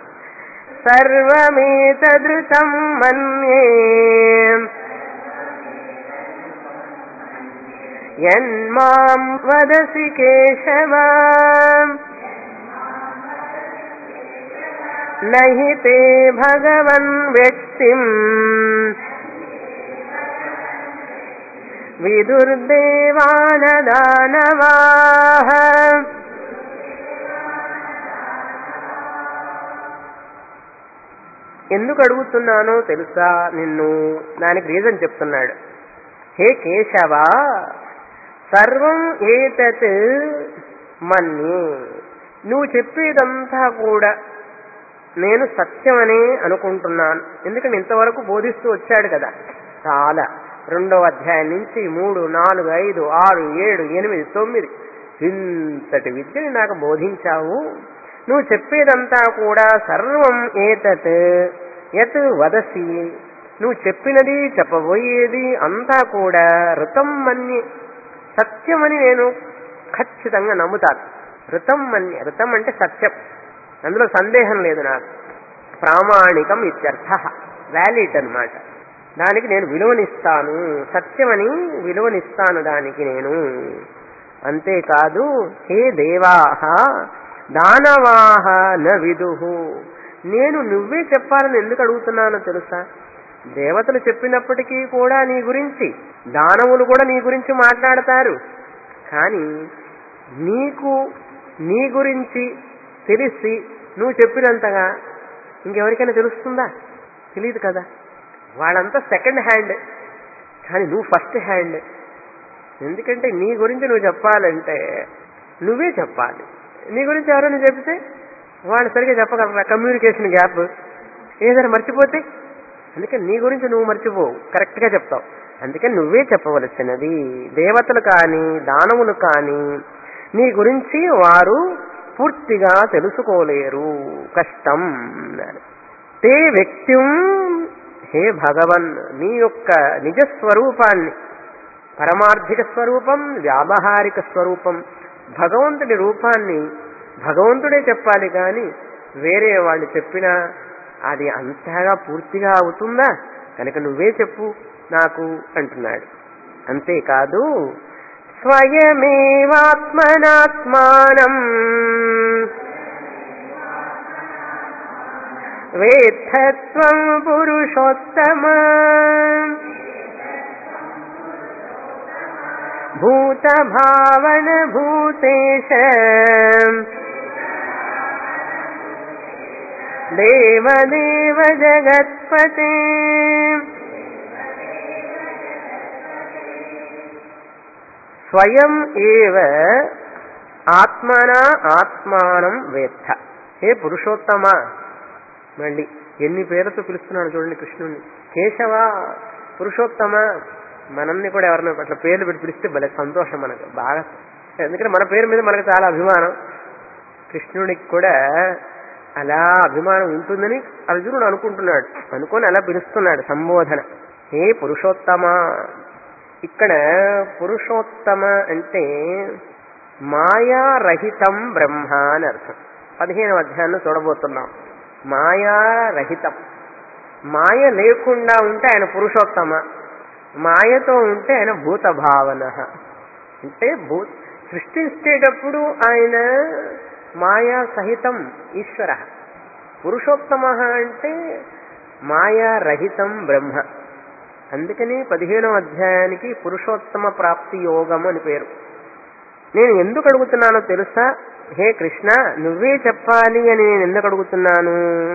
సర్వమేతదృశం మన్యే యన్మాం వదసి కేశవా నహి తే భగవన్ వ్యక్తిం విదుర్దేవానదానవాహ ఎందుకు అడుగుతున్నానో తెలుసా నిన్ను దానికి రీజన్ చెప్తున్నాడు హే కేశవ సర్వం ఏతత్ మన్యే నువ్వు చెప్పేదంతా కూడా నేను సత్యమనే అనుకుంటున్నాను ఎందుకంటే ఇంతవరకు బోధిస్తూ వచ్చాడు కదా చాలా రెండవ అధ్యాయం నుంచి మూడు నాలుగు ఐదు ఆరు ఏడు ఎనిమిది తొమ్మిది ఇంతటి విద్యని నాకు బోధించావు నువ్వు చెప్పేదంతా కూడా సర్వం ఏతత్ యత్ వదసి నువ్వు చెప్పినది చెప్పబోయేది అంతా కూడా ఋతం మన్య సత్యమని నేను ఖచ్చితంగా నమ్ముతాను ఋతం మన్య ఋతం అంటే సత్యం అందులో సందేహం లేదు నాకు ప్రామాణికం ఇత్యర్థ వ్యాలిడ్ అన్నమాట దానికి నేను విలువనిస్తాను సత్యమని విలువనిస్తాను దానికి నేను అంతేకాదు హే దేవాహ దానవాహ న విదుహు నేను నువ్వే చెప్పాలని ఎందుకు అడుగుతున్నానో తెలుసా దేవతలు చెప్పినప్పటికీ కూడా నీ గురించి దానవులు కూడా నీ గురించి మాట్లాడతారు కానీ నీకు నీ గురించి తెలిసి నువ్వు చెప్పినంతగా ఇంకెవరికైనా తెలుస్తుందా తెలియదు కదా వాళ్ళంతా సెకండ్ హ్యాండ్ కానీ నువ్వు ఫస్ట్ హ్యాండ్ ఎందుకంటే నీ గురించి నువ్వు చెప్పాలంటే నువ్వే చెప్పాలి నీ గురించి ఎవరైనా చెప్తే వాళ్ళు సరిగ్గా చెప్పగలరా కమ్యూనికేషన్ గ్యాప్ ఏదైనా మర్చిపోతే అందుకని నీ గురించి నువ్వు మర్చిపోవు కరెక్ట్గా చెప్తావు అందుకని నువ్వే చెప్పవలసినది దేవతలు కానీ దానవులు కానీ నీ గురించి వారు పూర్తిగా తెలుసుకోలేరు కష్టం అన్నారు. తే వ్యక్తిం హే భగవన్ నీ యొక్క నిజ స్వరూపాన్ని పరమార్థిక స్వరూపం వ్యావహారిక స్వరూపం భగవంతుడి రూపాన్ని భగవంతుడే చెప్పాలి కానీ వేరే వాళ్ళు చెప్పినా అది అంతగా పూర్తిగా అవుతుందా కనుక నువ్వే చెప్పు నాకు అంటున్నాడు అంతేకాదు స్వయమేవాత్మనాత్మానం వేత్తత్వం పురుషోత్తమ భూతభావన భూతేశ దేవదేవ జగత్పతే స్వయం ఏవ ఆత్మన ఆత్మానం వేత్త హే పురుషోత్తమ మళ్ళీ ఎన్ని పేర్లతో పిలుస్తున్నాడు చూడండి కృష్ణుని కేశవ పురుషోత్తమ మనల్ని కూడా ఎవరిని అట్లా పేర్లు పెట్టి పిలిస్తే భలే సంతోషం మనకు బాగా ఎందుకంటే మన పేరు మీద మనకు చాలా అభిమానం కృష్ణుడికి కూడా అలా అభిమానం ఉంటుందని అర్జునుడు అనుకుంటున్నాడు అనుకొని అలా పిలుస్తున్నాడు సంబోధన హే పురుషోత్తమ ఇక్కడ పురుషోత్తమ అంటే మాయారహితం బ్రహ్మ అని అర్థం పదిహేను అధ్యాయంలో చూడబోతున్నాం మాయారహితం మాయ లేకుండా ఉంటే ఆయన పురుషోత్తమ మాయతో ఉంటే ఆయన భూత భావన అంటే భూ సృష్టించేటప్పుడు ఆయన మాయా సహితం ఈశ్వర పురుషోత్తమ అంటే మాయారహితం బ్రహ్మ అందుకని పదిహేనవ అధ్యాయానికి పురుషోత్తమ ప్రాప్తి యోగం అని పేరు నేను ఎందుకు అడుగుతున్నానో తెలుసా హే కృష్ణ నువ్వే చెప్పాలి అని నేను ఎందుకు అడుగుతున్నాను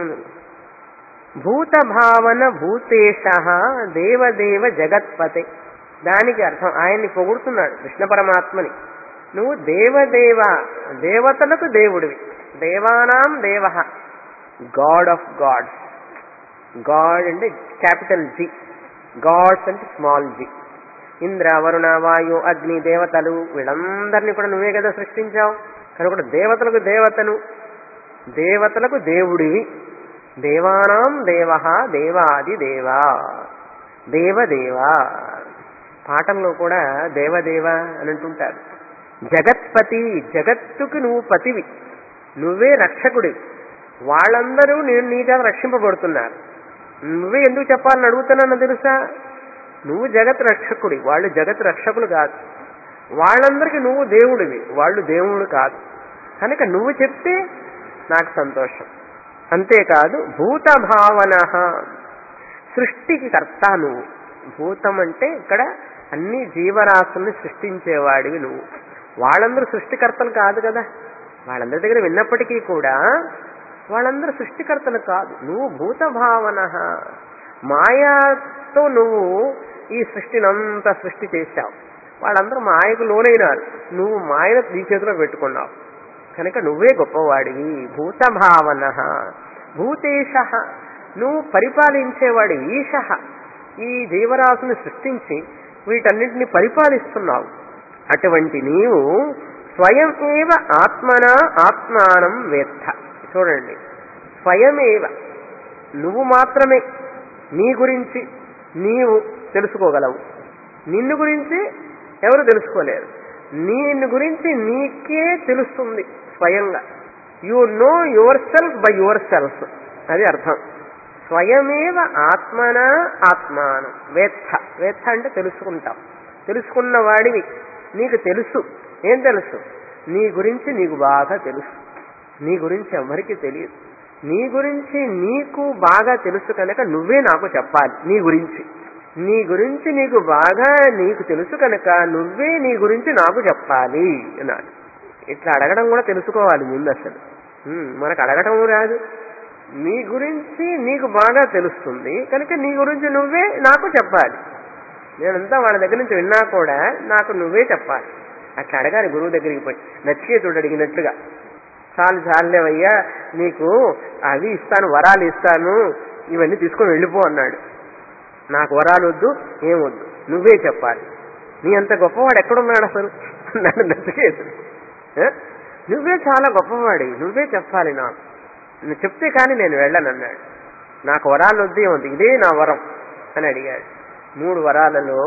భూత భావన భూతేశ దేవదేవ జగత్పతే దానికి అర్థం ఆయన్ని పొగుడుతున్నాడు కృష్ణ పరమాత్మని నువ్వు దేవదేవ దేవతలకు దేవుడివి దేవానాం దేవ గాడ్ ఆఫ్ గాడ్స్ గాడ్ అంటే క్యాపిటల్ జి గాడ్స్ అంటే స్మాల్ జి ఇంద్ర వరుణ వాయు అగ్ని దేవతలు వీళ్ళందరినీ కూడా నువ్వే కదా సృష్టించావు కనుక దేవతలకు దేవతను దేవతలకు దేవుడివి దేవానాం దేవ దేవాది దేవా దేవదేవా పాఠంలో కూడా దేవదేవ అని అంటుంటారు జగత్పతి జగత్తుకు నువ్వు పతివి నువ్వే రక్షకుడివి వాళ్ళందరూ నేను నీ చేత రక్షింపబడుతున్నారు నువ్వే ఎందుకు చెప్పాలని అడుగుతున్నానో తెలుసా నువ్వు జగత్ రక్షకుడి వాళ్ళు జగత్ రక్షకులు కాదు వాళ్ళందరికీ నువ్వు దేవుడివి వాళ్ళు దేవుడు కాదు కనుక నువ్వు చెప్తే నాకు సంతోషం అంతేకాదు భూత భావన సృష్టికి కర్త నువ్వు భూతం అంటే ఇక్కడ అన్ని జీవరాశుల్ని సృష్టించేవాడివి నువ్వు వాళ్ళందరూ సృష్టికర్తలు కాదు కదా వాళ్ళందరి దగ్గర విన్నప్పటికీ కూడా వాళ్ళందరూ సృష్టికర్తలు కాదు నువ్వు భూత భావన మాయాతో నువ్వు ఈ సృష్టినంతా సృష్టి చేశావు వాళ్ళందరూ మాయకు లోనైనారు నువ్వు మాయను నీ చేతిలో పెట్టుకున్నావు కనుక నువ్వే గొప్పవాడివి భూత భావన భూతేశ నువ్వు పరిపాలించేవాడి ఈశ ఈ జీవరాశిని సృష్టించి వీటన్నిటిని పరిపాలిస్తున్నావు అటువంటి నీవు స్వయం ఏవ ఆత్మన ఆత్మానం వేత్త చూడండి స్వయమేవ నువ్వు మాత్రమే నీ గురించి నీవు తెలుసుకోగలవు నిన్ను గురించి ఎవరు తెలుసుకోలేరు నిన్ను గురించి నీకే తెలుస్తుంది స్వయంగా you know yourself by yourself అది అర్థం స్వయమేవ ఆత్మన ఆత్మానం వేత్త వేత్త అంటే తెలుసుకుంటాం తెలుసుకున్న వాడివి నీకు తెలుసు ఏం తెలుసు నీ గురించి నీకు బాగా తెలుసు నీ గురించి ఎవరికి తెలియదు నీ గురించి నీకు బాగా తెలుసు కనుక నువ్వే నాకు చెప్పాలి నీ గురించి నీ గురించి నీకు బాగా నీకు తెలుసు కనుక నువ్వే నీ గురించి నాకు చెప్పాలి అన్నాడు ఇట్లా అడగడం కూడా తెలుసుకోవాలి ముందు అసలు ఉమ్, మనకు అడగటం రాదు నీ గురించి నీకు బాగా తెలుస్తుంది కనుక నీ గురించి నువ్వే నాకు చెప్పాలి నేనంతా వాళ్ళ దగ్గర నుంచి విన్నా కూడా నాకు నువ్వే చెప్పాలి అట్లా అడగాలి గురువు దగ్గరికి పోయి నచ్చికేతుడు అడిగినట్లుగా చాలు చాలులేవయ్యా నీకు అవి ఇస్తాను వరాలు ఇస్తాను ఇవన్నీ తీసుకొని వెళ్ళిపో అన్నాడు నాకు వరాలు వద్దు ఏమొద్దు నువ్వే చెప్పాలి నీ అంత గొప్పవాడు ఎక్కడున్నాడు అసలు అన్నాడు నచ్చికేతుడు ఏ? నువ్వే చాలా గొప్పవాడి నువ్వే చెప్పాలి నాకు నువ్వు చెప్తే కానీ నేను వెళ్ళను అన్నాడు నాకు వరాలు వద్దు ఏమొద్దు ఇదే నా వరం అని అడిగాడు మూడు వరాలలో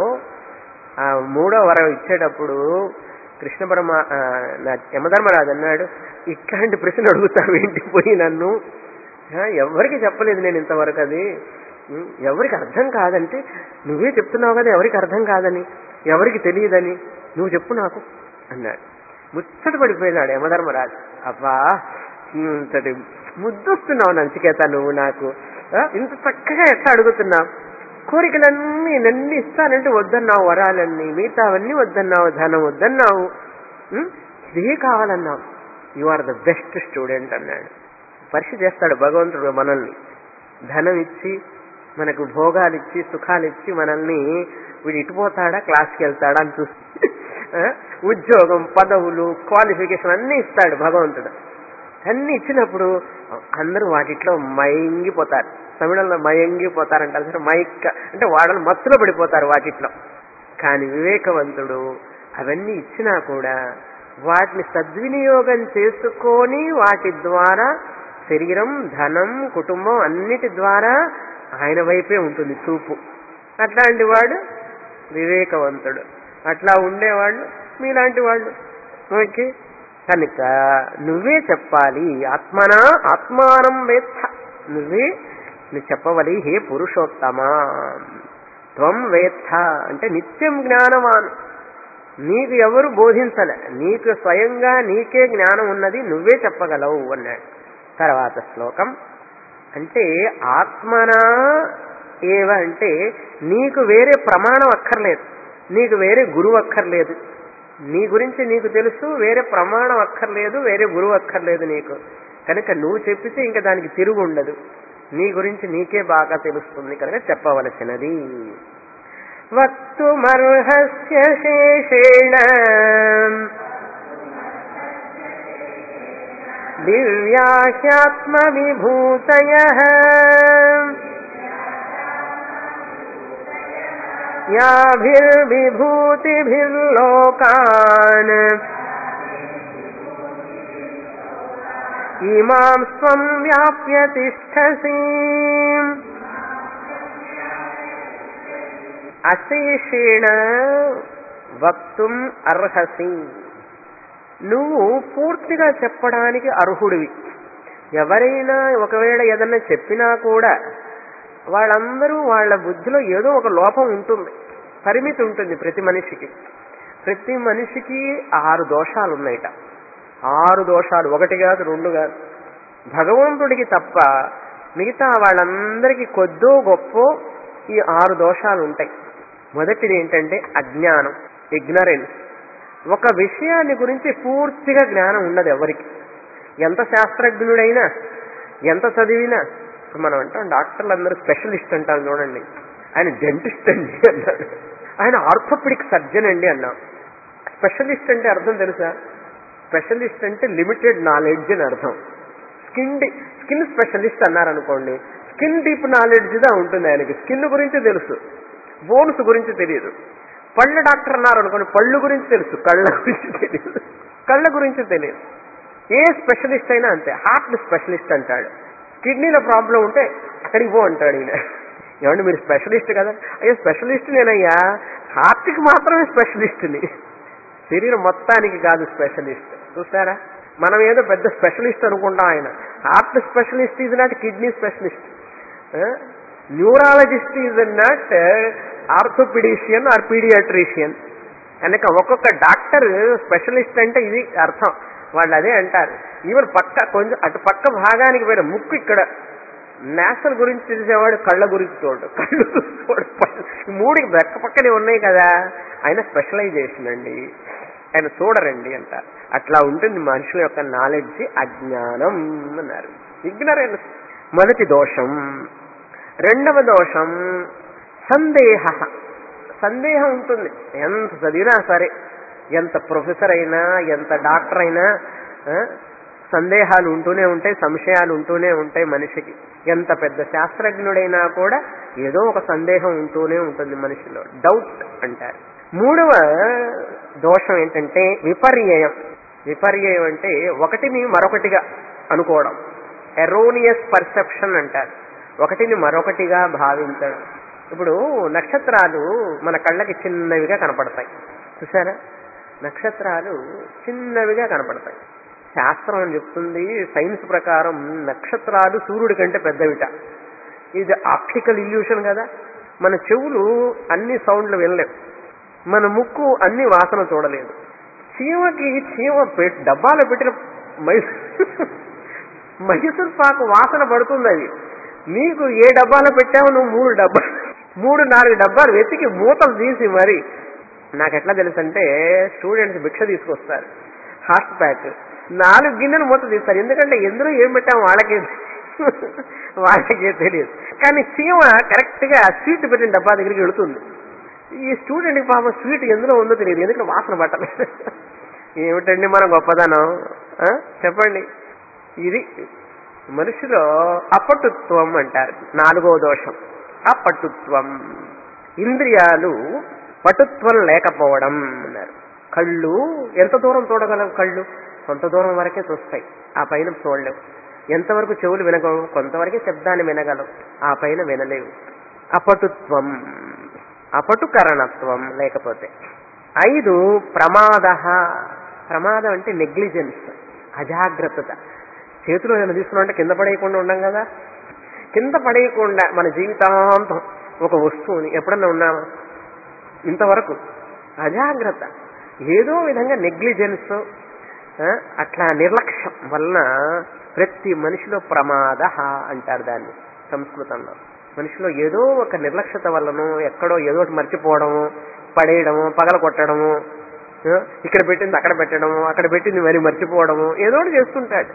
ఆ మూడో వరం ఇచ్చేటప్పుడు కృష్ణ పరమ ఆ, నా యమధర్మరాజు అన్నాడు ఇట్లాంటి ప్రశ్న అడుగుతావు ఏంటి పోయి నన్ను ఆ, ఎవరికి చెప్పలేదు నేను ఇంతవరకు అది ఉం, ఎవరికి అర్థం కాదంటే నువ్వే చెప్తున్నావు కదా ఎవరికి అర్థం కాదని ఎవరికి తెలియదని నువ్వు చెప్పు నాకు అన్నాడు ముచ్చట పడిపోయినాడు యమధర్మరాజు అబ్బా ఇంతటి ముద్దొస్తున్నావు నచికేత నువ్వు నాకు ఆ, ఇంత చక్కగా ఎట్లా అడుగుతున్నావు కోరికలన్నీ నన్ను ఇస్తానంటే వద్దన్నావు వరాలన్నీ మిగతావన్నీ వద్దన్నావు ధనం వద్దన్నావు ఉం? ఇదే కావాలన్నావు you are the best student అన్నాడు పరీక్ష చేస్తాడు భగవంతుడు మనల్ని ధనం ఇచ్చి మనకు భోగాలు ఇచ్చి సుఖాలు ఇచ్చి మనల్ని వీడు ఇటుపోతాడా క్లాస్కి వెళ్తాడా అని చూసి ఆ? ఉద్యోగం పదవులు క్వాలిఫికేషన్ అన్నీ ఇస్తాడు భగవంతుడు అన్ని ఇచ్చినప్పుడు అందరూ వాటిట్లో మయంగిపోతారు తమిళంలో మయంగిపోతారంటారు సరే మైక్క అంటే వాళ్ళని మత్తులో పడిపోతారు వాటిట్లో కానీ వివేకవంతుడు అవన్నీ ఇచ్చినా కూడా వాటిని సద్వినియోగం చేసుకొని వాటి ద్వారా శరీరం ధనం కుటుంబం అన్నిటి ద్వారా ఆయన వైపే ఉంటుంది చూపు అట్లాంటి వాడు వివేకవంతుడు అట్లా ఉండేవాళ్ళు మీలాంటి వాళ్ళు ఓకే కనుక నువ్వే చెప్పాలి ఆత్మన ఆత్మానం వేత్త నువ్వే నువ్వు చెప్పవలి హే పురుషోత్తమా త్వం వేత్త అంటే నిత్యం జ్ఞానవాన్ నీకు ఎవరు బోధించలే నీకు స్వయంగా నీకే జ్ఞానం ఉన్నది నువ్వే చెప్పగలవు అన్నాడు తర్వాత శ్లోకం అంటే ఆత్మనా ఏవ అంటే నీకు వేరే ప్రమాణం అక్కర్లేదు నీకు వేరే గురువు అక్కర్లేదు నీ గురించి నీకు తెలుసు వేరే ప్రమాణం అక్కర్లేదు వేరే గురువు అక్కర్లేదు నీకు కనుక నువ్వు చెప్పితే ఇంకా దానికి తిరుగు ఉండదు నీ గురించి నీకే బాగా తెలుస్తుంది కనుక చెప్పవలసినది వక్తుమర్హస్య శేషేణ దివ్యాహ్యాత్మవిభూతయ యాభిర్విభూతిభిర్లోకాన్ ఇమాం స్వం వ్యాప్య తిష్టసి అశేషేణ వక్తుం అర్హసి నువ్వు పూర్తిగా చెప్పడానికి అర్హుడివి ఎవరైనా ఒకవేళ ఏదన్నా చెప్పినా కూడా వాళ్ళందరూ వాళ్ళ బుద్ధిలో ఏదో ఒక లోపం ఉంటుంది పరిమితి ఉంటుంది ప్రతి మనిషికి ప్రతి మనిషికి ఆరు దోషాలు ఉన్నాయిట ఆరు దోషాలు ఒకటి కాదు రెండు కాదు భగవంతుడికి తప్ప మిగతా వాళ్ళందరికీ కొద్దో గొప్ప ఈ ఆరు దోషాలు ఉంటాయి మొదటిది ఏంటంటే అజ్ఞానం ఇగ్నరెన్స్ ఒక విషయాన్ని గురించి పూర్తిగా జ్ఞానం ఉండదు ఎవరికి ఎంత శాస్త్రజ్ఞుడైనా ఎంత చదివినా ఇప్పుడు మనం అంటాం డాక్టర్లు అందరూ స్పెషలిస్ట్ అంటాం చూడండి ఆయన డెంటిస్ట్ అండి అన్నాడు ఆయన ఆర్థోపెడిక్ సర్జన్ అండి అన్నాం స్పెషలిస్ట్ అంటే అర్థం తెలుసా స్పెషలిస్ట్ అంటే లిమిటెడ్ నాలెడ్జ్ అని అర్థం స్కిన్ స్కిన్ స్పెషలిస్ట్ అన్నారనుకోండి స్కిన్ డీప్ నాలెడ్జ్ దా ఉంటుంది ఆయనకి స్కిన్ గురించి తెలుసు బోన్స్ గురించి తెలియదు పళ్ళ డాక్టర్ అన్నారు అనుకోండి పళ్ళు గురించి తెలుసు కళ్ళ గురించి తెలియదు కళ్ళ గురించి తెలియదు ఏ స్పెషలిస్ట్ అయినా అంతే హార్ట్ స్పెషలిస్ట్ అంటాడు కిడ్నీలో ప్రాబ్లం ఉంటే అక్కడికి పో అంటాడు ఈయన ఏమంటే మీరు స్పెషలిస్ట్ కదా అయ్యో స్పెషలిస్ట్ నేనయ్యా హార్ట్కి మాత్రమే స్పెషలిస్ట్ని శరీరం మొత్తానికి కాదు స్పెషలిస్ట్ చూసారా మనం ఏదో పెద్ద స్పెషలిస్ట్ అనుకుంటాం ఆయన heart specialist is not kidney specialist neurologist is not orthopaedician or paediatrician కనుక ఒక్కొక్క డాక్టర్ స్పెషలిస్ట్ అంటే ఇది అర్థం వాళ్ళు అదే అంటారు ఈవెన్ పక్క కొంచెం అటు పక్క భాగానికి పోయిన ముక్కు ఇక్కడ నేసల్ గురించి తెలిసేవాడు కళ్ళ గురించి చూడు కళ్ళు చూడు పళ్ళు. ఈ మూడు పక్క పక్కనే ఉన్నాయి కదా ఆయన స్పెషలైజేషన్ అండి ఆయన చూడరండి అంటారు అట్లా ఉంటుంది మనుషుల యొక్క నాలెడ్జ్ అజ్ఞానం అన్నారు ఇగ్నరెన్స్ మొదటి దోషం రెండవ దోషం సందేహ సందేహం ఉంటుంది ఎంత చదివినా సరే ఎంత ప్రొఫెసర్ అయినా ఎంత డాక్టర్ అయినా ఆ, సందేహాలు ఉంటూనే ఉంటాయి సంశయాలు ఉంటూనే ఉంటాయి మనిషికి ఎంత పెద్ద శాస్త్రజ్ఞుడైనా కూడా ఏదో ఒక సందేహం ఉంటూనే ఉంటుంది మనిషిలో డౌట్ అంటారు మూడవ దోషం ఏంటంటే విపర్యయం విపర్యయం అంటే ఒకటిని మరొకటిగా అనుకోవడం ఎరోనియస్ పర్సెప్షన్ అంటారు ఒకటిని మరొకటిగా భావించడం ఇప్పుడు నక్షత్రాలు మన కళ్ళకి చిన్నవిగా కనపడతాయి చూసారా నక్షత్రాలు చిన్నవిగా కనపడతాయి శాస్త్రం అని చెప్తుంది సైన్స్ ప్రకారం నక్షత్రాలు సూర్యుడి కంటే పెద్దవిట ఇది ఆప్టికల్ ఇల్యూషన్ కదా మన చెవులు అన్ని సౌండ్లు వినలేవు మన ముక్కు అన్ని వాసన చూడలేదు చీమకి చీమ పెట్- డబ్బాలో పెట్టిన మైసూర్ మైసూర్ పాకు వాసన పడుతుంది అది నీకు ఏ డబ్బాలో పెట్టావు నువ్వు మూడు డబ్బా మూడు నాలుగు డబ్బాలు వెతికి మూతలు తీసి మరి నాకు ఎట్లా తెలుసు అంటే స్టూడెంట్స్ భిక్ష తీసుకొస్తారు హాస్ట్ ప్యాక్ నాలుగు గిన్నెలు మూత తీస్తారు ఎందుకంటే ఎందులో ఏం పెట్టాము వాళ్ళకే వాళ్ళకే తెలియదు కానీ చీమ కరెక్ట్ గా స్వీట్ పెట్టిన డబ్బా దగ్గరికి వెళుతుంది ఈ స్టూడెంట్కి పాపం స్వీట్ ఎందులో ఉందో తెలియదు ఎందుకంటే వాసన పట్టలేదు ఏమిటండి మన గొప్పదనం ఆ? చెప్పండి ఇది మనిషిలో అపటుత్వం అంటారు నాలుగో దోషం అపటుత్వం ఇంద్రియాలు పటుత్వం లేకపోవడం అన్నారు కళ్ళు ఎంత దూరం చూడగలవు కళ్ళు కొంత దూరం వరకే చూస్తాయి ఆ పైన చూడలేవు ఎంతవరకు చెవులు వినగలవు కొంతవరకే శబ్దాన్ని వినగలవు ఆ పైన వినలేవు అపటుత్వం అపటుకరణత్వం లేకపోతే ఐదు ప్రమాద ప్రమాదం అంటే నెగ్లిజెన్స్ అజాగ్రత్తత చేతిలో ఏమైనా తీసుకున్నా అంటే కింద పడేయకుండా ఉండం కదా కింద పడేయకుండా మన జీవితాంతం ఒక వస్తువుని ఎప్పుడన్నా ఉన్నామా ఇంతవరకు అజాగ్రత్త ఏదో విధంగా నెగ్లిజెన్స్ అట్లా నిర్లక్ష్యం వలన ప్రతి మనిషిలో ప్రమాద అంటారు దాన్ని సంస్కృతంలో మనిషిలో ఏదో ఒక నిర్లక్ష్యత వల్లనో ఎక్కడో ఏదో ఒకటి మర్చిపోవడము పడేయడము పగల కొట్టడము ఆ, ఇక్కడ పెట్టింది అక్కడ పెట్టడము అక్కడ పెట్టింది మరి మర్చిపోవడము ఏదో ఒకటి చేస్తుంటాడు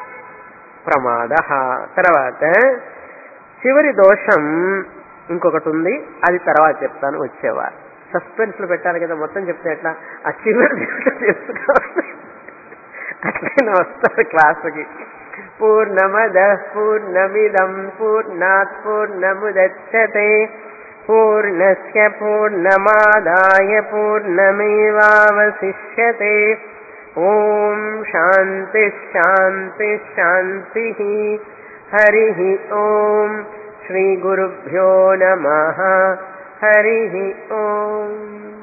ప్రమాద తర్వాత చివరి దోషం ఇంకొకటి ఉంది అది తర్వాత చెప్తాను వచ్చేవారు సస్పెన్స్ లో పెట్టాలి కదా మొత్తం చెప్తే ఎట్లా ఆ చివరి దోషం తెలుసుకోవాలి అట్లయినా వస్తారు క్లాసుకి పూర్ణమద పూర్ణమిదం పూర్ణాత్ పూర్ణముదచ్చతే పూర్ణస్య పూర్ణమాదాయ పూర్ణమేవావశిష్యతే ఓం శాంతి శాంతి శాంతి హరి ఓం శ్రీ గురుభ్యో నమ హరి ఓం